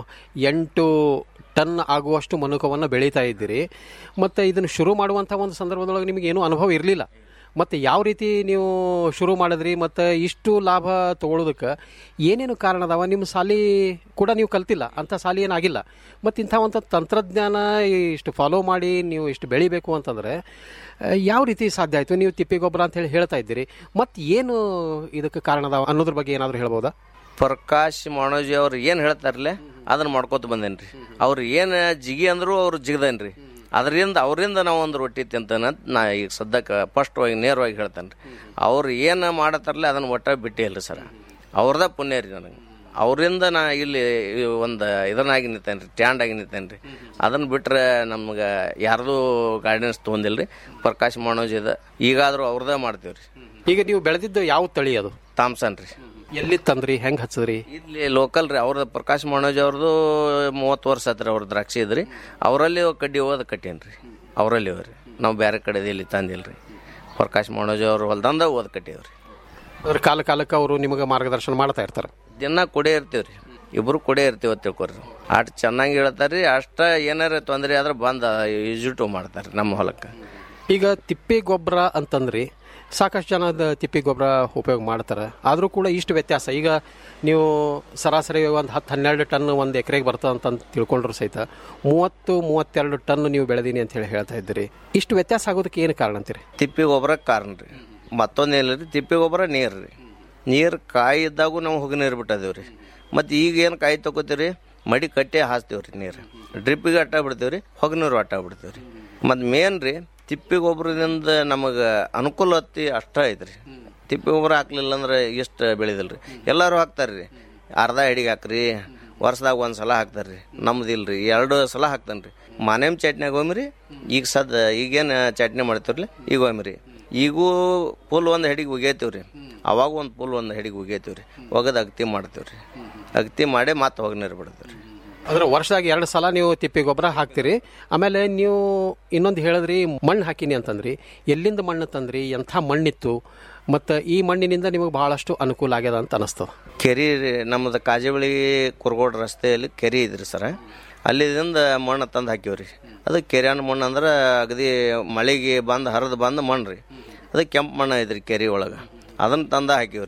ಎಂಟು ಟನ್ ಆಗುವಷ್ಟು ಮನುಕವನ್ನು ಬೆಳೀತಾ ಇದ್ದೀರಿ ಮತ್ತು ಇದನ್ನು ಶುರು ಮಾಡುವಂಥ ಒಂದು ಸಂದರ್ಭದೊಳಗೆ ನಿಮಗೆ ಏನೂ ಅನುಭವ ಇರಲಿಲ್ಲ ಮತ್ತು ಯಾವ ರೀತಿ ನೀವು ಶುರು ಮಾಡಿದ್ರಿ ಮತ್ತು ಇಷ್ಟು ಲಾಭ ತಗೊಳ್ಳೋದಕ್ಕೆ ಏನೇನು ಕಾರಣ ಅದಾವ ನಿಮ್ಮ ಸಾಲಿ ಕೂಡ ನೀವು ಕಲ್ತಿಲ್ಲ ಅಂಥ ಸಾಲಿ ಏನಾಗಿಲ್ಲ ಮತ್ತು ಇಂಥ ಒಂದು ತಂತ್ರಜ್ಞಾನ ಇಷ್ಟು ಫಾಲೋ ಮಾಡಿ ನೀವು ಇಷ್ಟು ಬೆಳಿಬೇಕು ಅಂತಂದರೆ ಆ, ಯಾವ ರೀತಿ ಸಾಧ್ಯ ಆಯಿತು ನೀವು ತಿಪ್ಪಿ ಗೊಬ್ಬರ ಅಂತ ಹೇಳಿ ಹೇಳ್ತಾ ಇದ್ದೀರಿ ಮತ್ತು ಏನು ಇದಕ್ಕೆ ಕಾರಣ ಅದಾವ ಅನ್ನೋದ್ರ ಬಗ್ಗೆ ಏನಾದರೂ ಹೇಳ್ಬೋದಾ ಪ್ರಕಾಶ್ ಮಾಣೋಜಿ ಅವ್ರು ಏನು ಹೇಳ್ತಾರಲ್ಲ ಅದನ್ನ ಮಾಡ್ಕೋತ ಬಂದೇನಿ ರೀ ಅವ್ರು ಏನು ಜಿಗಿ ಅಂದ್ರು ಅವ್ರು ಜಿಗದೇನಿ ರೀ ಅದರಿಂದ ಅವರಿಂದ ನಾವು ಒಂದು ರೊಟ್ಟಿ ತಿಂತಾನೆ ಅಂತ ನಾ ಈಗ ಸದ್ಯಕ್ಕೆ ಸ್ಪಷ್ಟವಾಗಿ ನೇರವಾಗಿ ಹೇಳ್ತೇನೆ ರೀ ಅವ್ರು ಏನು ಮಾಡತ್ತಾರಲ್ಲ ಅದನ್ನು ಒಟ್ಟ ಬಿಟ್ಟೇ ಇಲ್ಲ ಸರ್ ಅವ್ರದ ಪುಣ್ಯ ರೀ ನನಗೆ ಅವರಿಂದ ನಾ ಇಲ್ಲಿ ಒಂದು ಇದನ್ನಾಗಿ ನಿಂತೇನೆ ರೀ ಸ್ಟ್ಯಾಂಡ್ ಆಗಿ ನಿಂತೇನೆ ರೀ ಅದನ್ನು ಬಿಟ್ರೆ ನಮ್ಗೆ ಯಾರ್ದು ಗೈಡೆನ್ಸ್ ತೊಗೊಂದಿಲ್ಲ ರೀ ಪ್ರಕಾಶ್ ಮಾಣೋಜಿ ಇದೆ ಈಗಾದರೂ ಅವ್ರದ್ದೇ ಮಾಡ್ತೀವಿ ರೀ ಈಗ ನೀವು ಬೆಳೆದಿದ್ದು ಯಾವ ತಳಿ ಅದು ತಾಮ್ಸನ್ ರೀ ಎಲ್ಲಿ ತಂದ್ರಿ ಹೆಂಗೆ ಹಚ್ಚದ್ರಿ ಇಲ್ಲಿ ಲೋಕಲ್ ರೀ ಅವ್ರದ್ದು ಪ್ರಕಾಶ್ ಮನೋಜ್ ಅವ್ರದ್ದು ಮೂವತ್ತು ವರ್ಷ ಆತ್ರಿ ಅವ್ರ ದ್ರಾಕ್ಷಿ ಇದ್ರಿ ಅವರಲ್ಲಿ ಕಡ್ಡಿ ಹೋದ ಕಟ್ಟೇನಿ ರೀ ಅವರಲ್ಲಿ ಅವ್ರಿ ನಾವು ಬೇರೆ ಕಡೆ ಇಲ್ಲಿ ತಂದಿಲ್ಲ ರೀ ಪ್ರಕಾಶ್ ಮನೋಜ್ ಅವ್ರು ಹೊಲ್ದಂದ ಓದ್ ಕಟ್ಟಿವ್ರಿ ಅದ್ರ ಕಾಲ ಕಾಲಕ್ಕೆ ಅವರು ನಿಮಗೆ ಮಾರ್ಗದರ್ಶನ ಮಾಡ್ತಾ ಇರ್ತಾರೆ ದಿನ ಕೊಡೇ ಇರ್ತೀವಿ ರೀ ಇಬ್ರು ಕೊಡೇ ಇರ್ತೀವಿ ಅಂತ ತಿಳ್ಕೊರಿ ಅಷ್ಟು ಚೆನ್ನಾಗಿ ಹೇಳ್ತಾರೆ ರೀ ಅಷ್ಟ ಏನಾರ ತೊಂದರೆ ಆದ್ರೆ ಬಂದ ಯೂಸಿಟು ಮಾಡ್ತಾರೆ ನಮ್ಮ ಹೊಲಕ್ಕೆ ಈಗ ತಿಪ್ಪೆ ಗೊಬ್ಬರ ಅಂತಂದ್ರಿ ಸಾಕಷ್ಟು ಜನದ ತಿಪ್ಪೆ ಗೊಬ್ಬರ ಉಪಯೋಗ ಮಾಡ್ತಾರೆ ಆದರೂ ಕೂಡ ಇಷ್ಟು ವ್ಯತ್ಯಾಸ ಈಗ ನೀವು ಸರಾಸರಿ ಒಂದು ಹತ್ತು ಹನ್ನೆರಡು ಟನ್ ಒಂದು ಎಕರೆಗೆ ಬರ್ತದೆ ಅಂತ ತಿಳ್ಕೊಂಡ್ರು ಸಹಿತ ಮೂವತ್ತು ಮೂವತ್ತೆರಡು ಟನ್ ನೀವು ಬೆಳೆದೀನಿ ಅಂತ ಹೇಳಿ ಹೇಳ್ತಾ ಇದ್ದೀರಿ ಇಷ್ಟು ವ್ಯತ್ಯಾಸ ಆಗೋದಕ್ಕೆ ಏನು ಕಾರಣ ಅಂತೀರಿ ತಿಪ್ಪಿ ಗೊಬ್ಬರ ಕಾರಣ ರೀ ಮತ್ತೊಂದೇನಿಲ್ಲ ರೀ ತಿಪ್ಪಿ ಗೊಬ್ಬರ ನೀರು ರೀ ನೀರು ಕಾಯಿ ಇದ್ದಾಗೂ ನಾವು ಹೋಗಿ ನೀರು ಬಿಟ್ಟಿದ್ದೀವಿ ರೀ ಮತ್ತು ಈಗ ಏನು ಕಾಯಿ ತಗೋತೀವಿ ರೀ ಮಡಿ ಕಟ್ಟೆ ಹಾಸ್ತೀವಿ ರೀ ನೀರು ಡ್ರಿಪ್ಪಿಗೆ ಅಟ್ಟ ಬಿಡ್ತೀವಿ ರೀ ಹೊಗೆ ನೀರು ಅಟ್ಟ ಬಿಡ್ತೀವಿ ರೀ ಮತ್ತು ಮೇನ್ ರೀ ತಿಪ್ಪಿ ಗೊಬ್ಬರದಿಂದ ನಮಗೆ ಅನುಕೂಲತೆ ಅಷ್ಟ ಐತೆ ರೀ ತಿಪ್ಪಿ ಗೊಬ್ಬರ ಹಾಕ್ಲಿಲ್ಲ ಅಂದ್ರೆ ಎಷ್ಟು ಬೆಳೆದಿಲ್ಲ ರೀ ಎಲ್ಲರೂ ಹಾಕ್ತಾರೆ ರೀ ಅರ್ಧ ಹಿಡಿಗೆ ಹಾಕ್ರಿ ವರ್ಷದಾಗ ಒಂದು ಸಲ ಹಾಕ್ತಾರೆ ರೀ ನಮ್ದು ಇಲ್ಲ ರೀ ಎರಡು ಸಲ ಹಾಕ್ತಾನೆ ರೀ ಮಾನೇಮ್ ಚಟ್ನಿಯಾಗ ಒಮ್ಮೆ ಈಗ ಸದ್ ಈಗೇನು ಚಟ್ನಿ ಮಾಡ್ತೀವ್ರಲ್ಲ ಈಗ ಒಮ್ಮೆ ರೀ ಈಗೂ ಫುಲ್ ಒಂದು ಹೆಡಿಗೆ ಒಗೇತೀವಿ ರೀ ಅವಾಗ ಒಂದು ಫುಲ್ ಒಂದು ಹೆಡಿಗೆ ಒಗೇತೀವಿ ರೀ ಒಗದು ಅಗತಿ ಮಾಡ್ತೀವಿ ರೀ ಅಗತಿ ಮಾಡಿ ಮತ್ತೆ ಹೋಗಿ ನೀರು ಬಿಡ್ತೀವಿ ರೀ ಅಂದ್ರೆ ವರ್ಷದಾಗ ಎರಡು ಸಲ ನೀವು ತಿಪ್ಪೆ ಗೊಬ್ಬರ ಹಾಕ್ತೀರಿ ಆಮೇಲೆ ನೀವು ಇನ್ನೊಂದು ಹೇಳಿದ್ರಿ ಮಣ್ಣು ಹಾಕಿನಿ ಅಂತಂದ್ರಿ ಎಲ್ಲಿಂದ ಮಣ್ಣು ತಂದ್ರಿ ಎಂಥ ಮಣ್ಣಿತ್ತು ಮತ್ತು ಈ ಮಣ್ಣಿನಿಂದ ನಿಮಗೆ ಬಹಳಷ್ಟು ಅನುಕೂಲ ಆಗ್ಯದ ಅಂತ ಅನಿಸ್ತದೆ ಕೆರೆ ರೀ ನಮ್ಮದು ಕಾಜಬಳಿ ಕುರ್ಗೋಡ್ ರಸ್ತೆಯಲ್ಲಿ ಕೆರೆ ಇದ್ರಿ ಸರ ಅಲ್ಲಿದಿಂದ ಮಣ್ಣು ತಂದು ಹಾಕಿವಿ ರೀ ಅದು ಕೆರೆಯನ್ನ ಮಣ್ಣು ಅಂದ್ರೆ ಅಗದಿ ಮಳೆಗೆ ಬಂದು ಹರಿದು ಬಂದು ಮಣ್ಣು ರೀ ಅದು ಕೆಂಪು ಮಣ್ಣು ಐತ್ರಿ ಕೆರೆ ಒಳಗೆ ಅದನ್ನು ತಂದು ಹಾಕಿವಿ ರೀ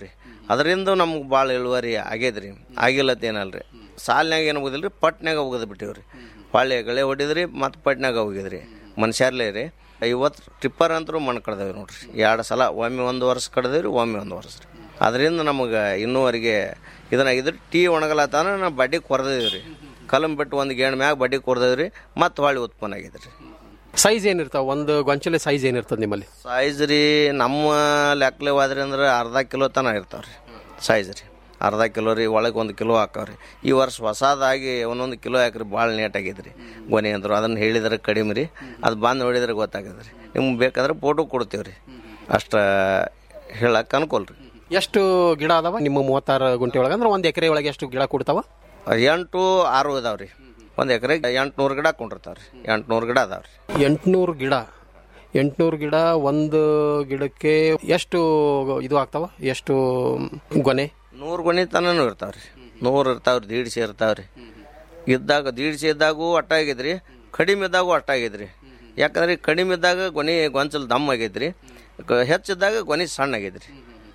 ಅದರಿಂದ ನಮ್ಗೆ ಭಾಳ ಇಳುವರಿ ಆಗೈದ್ರಿ ಆಗಿಲ್ಲತ್ತೇನಲ್ರಿ ಸಾಲಿನಾಗ ಏನು ಹೋಗುದಿಲ್ರಿ ಪಟ್ನಾಗ ಹೋಗೋದು ಬಿಟ್ಟಿವ್ರಿ ಹೊಳ್ಳಿ ಗಳೆ ಹೊಡಿದ್ರಿ ಮತ್ತು ಪಟ್ನಾಗ ಹೋಗಿದ್ರಿ ಮನುಷ್ಯರ್ಲೇ ರೀ ಐವತ್ತು ಟಿಪ್ಪರ್ ಅಂತರೂ ಮಣ್ಣು ಕಡ್ದೇವಿ ನೋಡ್ರಿ ಎರಡು ಸಲ ಒಮ್ಮೆ ಒಂದು ವರ್ಷ ಕಡ್ದೇವ್ರಿ ಒಮ್ಮೆ ಒಂದು ವರ್ಷ ರೀ ಅದರಿಂದ ನಮಗೆ ಇನ್ನೂವರೆಗೆ ಇದನ್ನ ಇದ್ರ ಟೀ ಒಣಗಲತ್ತಾನ ನಾವು ಬಡ್ಡಿ ಕೊರ್ದೇವಿ ರೀ ಕಲಂ ಬಿಟ್ಟು ಒಂದು ಗೇಣ್ ಮ್ಯಾಗ ಬಡ್ಡಿ ಕೊರ್ದೇವಿ ರೀ ಮತ್ತು ಹೊಳ್ಳಿ ಉತ್ಪನ್ನ ಆಗೈತೆ ರೀ ಸೈಜ್ ಏನಿರ್ತಾವ ಒಂದು ಗೊಂಚಲೆ ಸೈಜ್ ಏನಿರ್ತದೆ ನಿಮ್ಮಲ್ಲಿ ಸೈಜ್ ರೀ ನಮ್ಮ ಲೆಕ್ಕಲೆ ಹೋದ್ರಿ ಅಂದ್ರೆ ಅರ್ಧ ಕಿಲೋ ತನಕ ಇರ್ತಾವೆ ರೀ ಸೈಜ್ ರೀ ಅರ್ಧ ಕಿಲೋ ರೀ ಒಳಗೆ ಒಂದು ಕಿಲೋ ಹಾಕಾವ್ರಿ ಈ ವರ್ಷ ಹೊಸದಾಗಿ ಒಂದೊಂದು ಕಿಲೋ ಹಾಕ್ರಿ ಭಾಳ ನೀಟ್ ಆಗೈತೆ ರೀ ಗೊನೆ ಅಂದ್ರು ಅದನ್ನು ಹೇಳಿದ್ರೆ ಕಡಿಮೆ ರೀ ಅದು ಬಂದು ನೋಡಿದ್ರೆ ಗೊತ್ತಾಗತ್ತೆ ರೀ ನಿಮ್ಗೆ ಬೇಕಾದ್ರೆ ಫೋಟೋ ಕೊಡ್ತೀವಿ ರೀ ಅಷ್ಟು ಹೇಳಕ್ಕೆ ಅನುಕೂಲ ರೀ ಎಷ್ಟು ಗಿಡ ಅದಾವ ನಿಮ್ಮ ಮೂವತ್ತಾರು ಗುಂಟೆ ಒಳಗೆ ಅಂದ್ರೆ ಒಂದು ಎಕರೆ ಒಳಗೆ ಎಷ್ಟು ಗಿಡ ಕೊಡ್ತಾವ ಎಂಟು ಆರು ಇದಾವೆ ರೀ ಒಂದು ಎಕರೆಗೆ ಎಂಟುನೂರು ಗಿಡ ಕೊಂಡಿರ್ತಾವೆ ರೀ ಎಂಟುನೂರು ಗಿಡ ಅದಾವೆ ರೀ ಎಂಟುನೂರು ಗಿಡ ಎಂಟುನೂರು ಗಿಡ ಒಂದು ಗಿಡಕ್ಕೆ ಎಷ್ಟು ಇದು ಆಗ್ತಾವ ಎಷ್ಟು ಗೊನೆ ನೂರು ಗೊನೆ ತನೂ ಇರ್ತಾವೆ ರೀ ನೂರು ಇರ್ತಾವೆ ರೀ ದೀಡ್ಸಿ ಇರ್ತಾವೆ ರೀ ಇದ್ದಾಗ ದೀಡ್ಸಿ ಇದ್ದಾಗೂ ಅಟ್ಟ ಆಗೈತ್ರಿ ಕಡಿಮೆ ಇದ್ದಾಗೂ ಅಟ್ಟ ಆಗೈತ್ರಿ ಯಾಕಂದ್ರೆ ಈ ಕಡಿಮೆ ಇದ್ದಾಗ ಗೊನೆ ಗೊಂಚಲು ದಮ್ ಆಗೈತ್ರಿ ಕ- ಹೆಚ್ಚಿದ್ದಾಗ ಗೊನೆ ಸಣ್ಣ ಆಗೈತ್ರಿ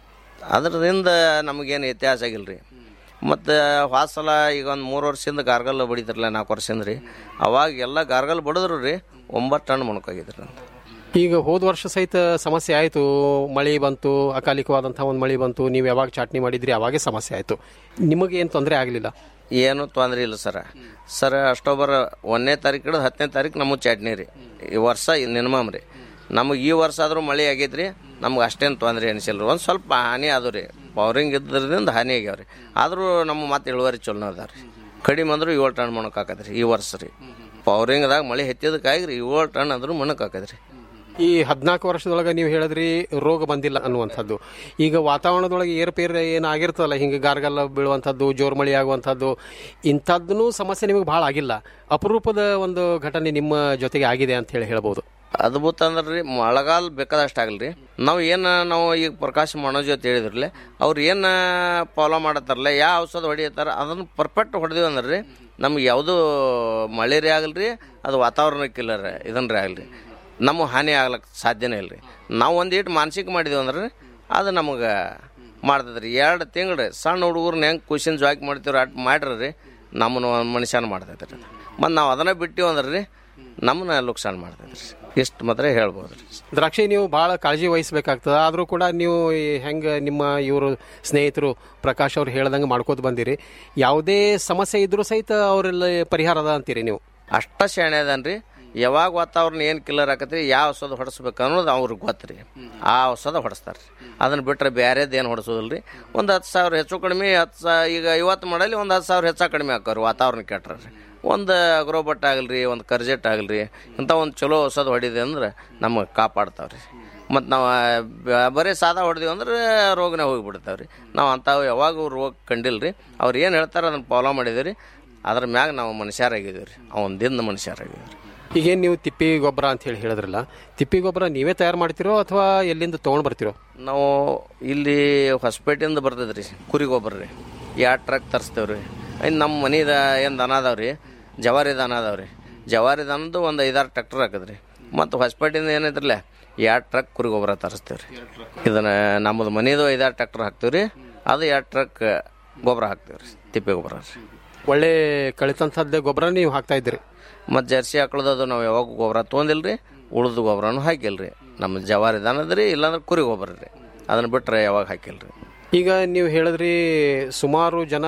ಅದರಿಂದ ನಮಗೇನು ವ್ಯತ್ಯಾಸ ಆಗಿಲ್ಲ ರೀ ಮತ್ತು ಸಲ ಈಗ ಒಂದು ಮೂರು ವರ್ಷದಿಂದ ಗಾರ್ಗಲ್ ಬಡಿತಿರಲ್ಲ ನಾಲ್ಕು ವರ್ಷದಿಂದ ರೀ ಅವಾಗ ಎಲ್ಲ ಗಾರ್ಗಲ್ ಬಡಿದ್ರು ರೀ ಒಂಬತ್ತು ಟನ್ ಮೊಣಕಾಗಿದ್ರಿ ನಂದು ಈಗ ಹೋದ ವರ್ಷ ಸಹಿತ ಸಮಸ್ಯೆ ಆಯಿತು ಮಳೆ ಬಂತು ಅಕಾಲಿಕವಾದಂಥ ಒಂದು ಮಳೆ ಬಂತು ನೀವು ಯಾವಾಗ ಚಾಟ್ನಿ ಮಾಡಿದ್ರಿ ಅವಾಗೇ ಸಮಸ್ಯೆ ಆಯಿತು ನಿಮಗೆ ಏನು ತೊಂದರೆ ಆಗಲಿಲ್ಲ ಏನು ತೊಂದರೆ ಇಲ್ಲ ಸರ ಸರ್ ಅಕ್ಟೋಬರ್ ಒಂದನೇ ತಾರೀಕು ಹಿಡಿದು ಹತ್ತನೇ ತಾರೀಕು ನಮಗೆ ಚಟ್ನಿ ರೀ ಈ ವರ್ಷ ಮಿನಿಮಮ್ ರೀ ನಮಗೆ ಈ ವರ್ಷ ಆದರೂ ಮಳೆ ಆಗೈತ್ರಿ ನಮ್ಗೆ ಅಷ್ಟೇನು ತೊಂದರೆ ಅನಿಸಿಲ್ಲ ರೀ ಒಂದು ಸ್ವಲ್ಪ ಹಾನಿ ಅದು ರೀ ಪವರಿಂಗ್ ಇದ್ರದಿಂದ ಹಾನಿ ಆಗ್ಯಾವ ರೀ ಆದರೂ ನಮ್ಮ ಮತ್ತೆ ಇಳುವರಿ ಚಲೋ ಅದ ರೀ ಕಡಿಮೆ ಅಂದ್ರೂ ಏಳು ಟನ್ ಮಣಕ್ಕೆ ಹಾಕದ್ರಿ ಈ ವರ್ಷ ರೀ ಪವರಿಂಗ್ದಾಗ ಮಳೆ ಹೆಚ್ಚಿದಕ್ಕಾಗಿ ರೀ ಏಳು ಟನ್ ಅಂದ್ರೂ ಮಣಕ್ಕೆ ಹಾಕದ್ರಿ ಈ ಹದಿನಾಲ್ಕು ವರ್ಷದೊಳಗೆ ನೀವು ಹೇಳಿದ್ರಿ ರೋಗ ಬಂದಿಲ್ಲ ಅನ್ನುವಂಥದ್ದು ಈಗ ವಾತಾವರಣದೊಳಗೆ ಏರುಪೇರು ಏನು ಆಗಿರ್ತದಲ್ಲ ಹಿಂಗೆ ಗಾರ್ಗಲ್ಲ ಬೀಳುವಂಥದ್ದು ಜೋರು ಮಳೆ ಆಗುವಂಥದ್ದು ಇಂಥದ್ದೂ ಸಮಸ್ಯೆ ನಿಮಗೆ ಭಾಳ ಆಗಿಲ್ಲ ಅಪರೂಪದ ಒಂದು ಘಟನೆ ನಿಮ್ಮ ಜೊತೆಗೆ ಆಗಿದೆ ಅಂತ ಹೇಳಿ ಹೇಳ್ಬೋದು ಅದ್ಭುತ ಅಂದ್ರೆ ರೀ ಮಳೆಗಾಲ ಬೇಕಾದಷ್ಟು ಆಗಲ್ರಿ ನಾವು ಏನು ನಾವು ಈಗ ಪ್ರಕಾಶ್ ಮನೋಜ್ ಅಂತ ಹೇಳಿದ್ರಲ್ಲ ಅವ್ರು ಏನು ಫಾಲೋ ಮಾಡತ್ತಾರಲ್ಲ ಯಾವ ಔಷಧ ಹೊಡಿಯತ್ತಾರ ಅದನ್ನು ಪರ್ಫೆಕ್ಟ್ ಹೊಡೆದಿವಿ ಅಂದ್ರೆ ರೀ ನಮ್ಗೆ ಯಾವುದೂ ಮಳೆ ರೀ ಆಗಲ್ರಿ ಅದು ವಾತಾವರಣಕ್ಕಿಲ್ಲ ರೀ ಇದನ್ನ ರೀ ಆಗಲ್ರಿ ನಮಗೆ ಹಾನಿ ಆಗ್ಲಕ್ಕೆ ಸಾಧ್ಯನೇ ಇಲ್ಲ ರೀ ನಾವು ಒಂದು ಇಟ್ಟು ಮಾನಸಿಕ ಮಾಡಿದೀವಿ ಅಂದ್ರೆ ಅದು ನಮಗೆ ಮಾಡ್ತದ್ರಿ ಎರಡು ತಿಂಗಳು ಸಣ್ಣ ಹುಡುಗರ್ನ ಹೆಂಗೆ ಖುಷಿನ ಜಾಕ್ ಮಾಡ್ತೀವ್ರಿ ಅಟ್ ಮಾಡ್ರಿ ರೀ ನಮ್ಮನ್ನ ಒಂದು ಮನುಷ್ಯನ ಮಾಡ್ತೈತೆ ರೀ ಮತ್ತು ನಾವು ಅದನ್ನ ಬಿಟ್ಟಿವಿ ಅಂದ್ರೆ ರೀ ನಮ್ಮನ್ನ ಲುಕ್ಸಾನ್ ಮಾಡ್ತೈತೆ ರೀ ಇಷ್ಟು ಮಾತ್ರ ಹೇಳ್ಬೋದು ರೀ ದ್ರಾಕ್ಷಿ ನೀವು ಭಾಳ ಕಾಳಜಿ ವಹಿಸ್ಬೇಕಾಗ್ತದೆ ಆದರೂ ಕೂಡ ನೀವು ಈ ಹೆಂಗೆ ನಿಮ್ಮ ಇವರು ಸ್ನೇಹಿತರು ಪ್ರಕಾಶ್ ಅವ್ರು ಹೇಳ್ದಂಗೆ ಮಾಡ್ಕೋತ ಬಂದಿರಿ ಯಾವುದೇ ಸಮಸ್ಯೆ ಇದ್ರೂ ಸಹಿತ ಅವರೆಲ್ಲ ಪರಿಹಾರ ಅದ ಅಂತೀರಿ ನೀವು ಅಷ್ಟ ಶಾಣೆ ಅದನ್ರಿ ಯಾವಾಗ ವಾತಾವರಣ ಏನು ಕಿಲ್ಲರ್ ಆಕತ್ರಿ ಯಾವ ಔಷಧ ಹೊಡೆಸ್ಬೇಕು ಅನ್ನೋದು ಅವ್ರಿಗೆ ಗೊತ್ತ್ರಿ ಆ ಔಷಧ ಹೊಡೆಸ್ತಾರೆ ರೀ ಅದನ್ನ ಬಿಟ್ರೆ ಬೇರೆದು ಏನು ಹೊಡೆಸೋದಿಲ್ಲ ರೀ ಒಂದು ಹತ್ತು ಸಾವಿರ ಹೆಚ್ಚು ಕಡಿಮೆ ಹತ್ತು ಸಾ ಈಗ ಐವತ್ತು ಮಾಡಲಿ ಒಂದು ಹತ್ತು ಸಾವಿರ ಹೆಚ್ಚು ಕಡಿಮೆ ಹಾಕೋರಿ ವಾತಾವರಣ ಕೆಟ್ರ ರೀ ಒಂದು ಅಗ್ರೋಬಟ್ ಆಗಲ್ರಿ ಒಂದು ಕರ್ಜೆಟ್ ಆಗಲ್ರಿ ಇಂಥ ಒಂದು ಚಲೋ ಔಷಧ ಹೊಡಿದೆ ಅಂದ್ರೆ ನಮಗೆ ಕಾಪಾಡ್ತಾವ್ರಿ ಮತ್ತು ನಾವು ಬ- ಬರೀ ಸಾದಾ ಹೊಡೆದಿವಿ ಅಂದ್ರೆ ರೋಗನೇ ಹೋಗಿಬಿಡ್ತಾವೆ ರೀ ನಾವು ಅಂಥವು ಯಾವಾಗ ರೋಗ ಕಂಡಿಲ್ಲ ರೀ ಅವ್ರು ಏನು ಹೇಳ್ತಾರೆ ಅದನ್ನು ಫಾಲೋ ಮಾಡಿದ್ದೀವಿ ರೀ ಅದ್ರ ಮ್ಯಾಗ ನಾವು ಮನುಷ್ಯರಾಗಿದ್ದೀವಿ ರೀ ಅವನ ದಿಂದ ಮನುಷ್ಯರಾಗಿದ್ದೀವಿ ರೀ ಈಗೇನು ನೀವು ತಿಪ್ಪಿ ಗೊಬ್ಬರ ಅಂತ ಹೇಳಿ ಹೇಳಿದ್ರಲ್ಲ ತಿಪ್ಪಿ ಗೊಬ್ಬರ ನೀವೇ ತಯಾರು ಮಾಡ್ತಿರೋ ಅಥವಾ ಎಲ್ಲಿಂದ ತೊಗೊಂಡು ಬರ್ತಿರೋ ನಾವು ಇಲ್ಲಿ ಹೊಸಪೇಟೆಯಿಂದ ಬರ್ತದೆ ರೀ ಕುರಿ ಗೊಬ್ಬರ ರೀ ಎರಡು ಟ್ರಕ್ ತರಿಸ್ತೇವೆ ರೀ ಇನ್ನು ನಮ್ಮ ಮನೆದ ಏನು ದನ ಅದಾವ ರೀ ಜವಾರಿ ದನ ಅದಾವ ರೀ ಜವಾರಿ ದನದ್ದು ಒಂದು ಐದಾರು ಟ್ರ್ಯಾಕ್ಟರ್ ಹಾಕದ್ರಿ ಮತ್ತು ಹೊಸಪೇಟೆಯಿಂದ ಏನೈತ್ರಲ್ಲ ಎರಡು ಟ್ರಕ್ ಕುರಿ ಗೊಬ್ಬರ ತರಿಸ್ತೇವೆ ರೀ ಇದನ್ನು ನಮ್ಮದು ಮನೆದು ಐದಾರು ಟ್ರ್ಯಾಕ್ಟರ್ ಹಾಕ್ತೀವಿ ರೀ ಅದು ಎರಡು ಟ್ರಕ್ ಗೊಬ್ಬರ ಹಾಕ್ತೀವಿ ರೀ ತಿಪ್ಪೆ ಗೊಬ್ಬರ ರೀ ಒಳ್ಳೆ ಕಳಿತಂಥದ್ದೇ ಗೊಬ್ಬರ ನೀವು ಹಾಕ್ತಾ ಇದ್ದೀರಿ ಮತ್ತು ಜರ್ಸಿ ಹಾಕೊಳ್ಳೋದು ನಾವು ಯಾವಾಗ ಗೊಬ್ಬರ ತೊಗೊಂದಿಲ್ಲ ರೀ ಉಳ್ದು ಗೊಬ್ಬರನೂ ಹಾಕಿಲ್ಲ ರೀ ನಮ್ಮ ಜವಾರಿ ದನದ ರೀ ಇಲ್ಲಾಂದ್ರೆ ಕುರಿ ಗೊಬ್ಬರ ರೀ ಅದನ್ನು ಬಿಟ್ಟರೆ ಯಾವಾಗ ಹಾಕಿಲ್ಲ ರೀ ಈಗ ನೀವು ಹೇಳಿದ್ರಿ ಸುಮಾರು ಜನ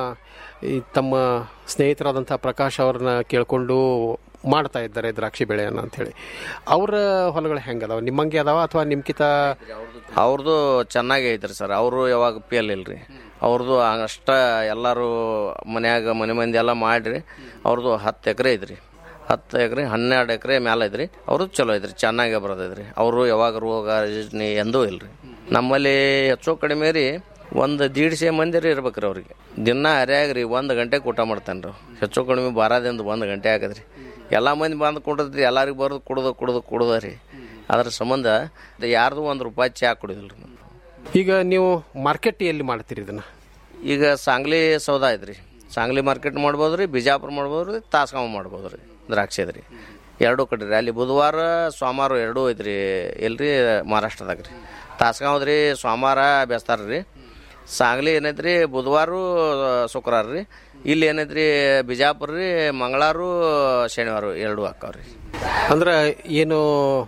ಈ ತಮ್ಮ ಸ್ನೇಹಿತರಾದಂಥ ಪ್ರಕಾಶ್ ಅವ್ರನ್ನ ಕೇಳ್ಕೊಂಡು ಮಾಡ್ತಾ ಇದ್ದಾರೆ ದ್ರಾಕ್ಷಿ ಬೆಳೆಯನ್ನು ಅಂಥೇಳಿ ಅವರ ಹೊಲಗಳು ಹೆಂಗದಾವ ನಿಮ್ಮಂಗೆ ಅದಾವ ಅಥವಾ ನಿಮ್ಕಿತ ಅವ್ರದ್ದು ಚೆನ್ನಾಗಿ ಐತ್ರಿ ಸರ್ ಅವರು ಯಾವಾಗ ಪಿ ಎಲ್ ಇಲ್ರಿ ಅವ್ರದ್ದು ಅಷ್ಟ ಎಲ್ಲರೂ ಮನ್ಯಾಗ ಮನೆ ಮಂದಿ ಎಲ್ಲ ಮಾಡ್ರಿ ಅವ್ರದ್ದು ಹತ್ತು ಎಕರೆ ಐತ್ರಿ ಹತ್ತು ಎಕರೆ ಹನ್ನೆರಡು ಎಕರೆ ಮ್ಯಾಲೆ ಐತ್ರಿ ಅವ್ರದ್ದು ಚಲೋ ಐತ್ರಿ ಚೆನ್ನಾಗೇ ಬರೋದೈತ್ರಿ ಅವರು ಯಾವಾಗ ರೋಗ ಯೋಜನೆ ಎಂದೂ ಇಲ್ರಿ ನಮ್ಮಲ್ಲಿ ಹೆಚ್ಚು ಕಡಿಮೆ ರೀ ಒಂದು ದೀಡ್ಸೆ ಮಂದಿ ರೀ ಇರ್ಬೇಕ್ರಿ ಅವ್ರಿಗೆ ದಿನ ಹರ್ಯಾಗ ರೀ ಒಂದು ಗಂಟೆಗೆ ಊಟ ಮಾಡ್ತಾನೆ ರೀ ಹೆಚ್ಚು ಕಡಿಮೆ ಬಾರದಿಂದ ಒಂದು ಗಂಟೆ ಆಗದ್ರಿ ಎಲ್ಲ ಮಂದಿ ಬಂದು ಕೊಡದ್ರಿ ಎಲ್ಲರಿಗೂ ಬರೋದು ಕುಡ್ದು ಕುಡ್ದು ಕುಡ್ದ ರೀ ಅದ್ರ ಸಂಬಂಧ ಯಾರ್ದು ಒಂದು ರೂಪಾಯಿ ಚಾ ಕುಡಿದಿಲ್ಲ ರೀ ಈಗ ನೀವು ಮಾರ್ಕೆಟ್ ಎಲ್ಲಿ ಮಾಡ್ತೀರಿ ಇದನ್ನ ಈಗ ಸಾಂಗ್ಲಿ ಸೌದ ಐತ್ರಿ ಸಾಂಗ್ಲಿ ಮಾರ್ಕೆಟ್ ಮಾಡ್ಬೋದು ರೀ ಬಿಜಾಪುರ ಮಾಡ್ಬೋದು ರೀ ತಾಸ್ಗಾಂವ್ ಮಾಡ್ಬೋದು ರೀ ದ್ರಾಕ್ಷಿ ಅದ್ರಿ ಎರಡೂ ಕಡೆ ರೀ ಅಲ್ಲಿ ಬುಧವಾರ ಸೋಮವಾರ ಎರಡೂ ಐತ್ರಿ ಎಲ್ರಿ ಮಹಾರಾಷ್ಟ್ರದಾಗ ರೀ ತಾಸ್ಗಾಂವ್ದು ರೀ ಸೋಮವಾರ ಬೆಸ್ತಾರ ರೀ ಸಾಂಗ್ಲಿ ಏನೈತ್ರಿ ಬುಧವಾರ ಶುಕ್ರವಾರ ರೀ ಇಲ್ಲಿ ಏನೈತ್ರಿ ಬಿಜಾಪುರ ರೀ ಮಂಗಳವಾರ ಶನಿವಾರ ಎರಡು ಹಾಕಾವ್ರಿ ಅಂದ್ರೆ ಏನು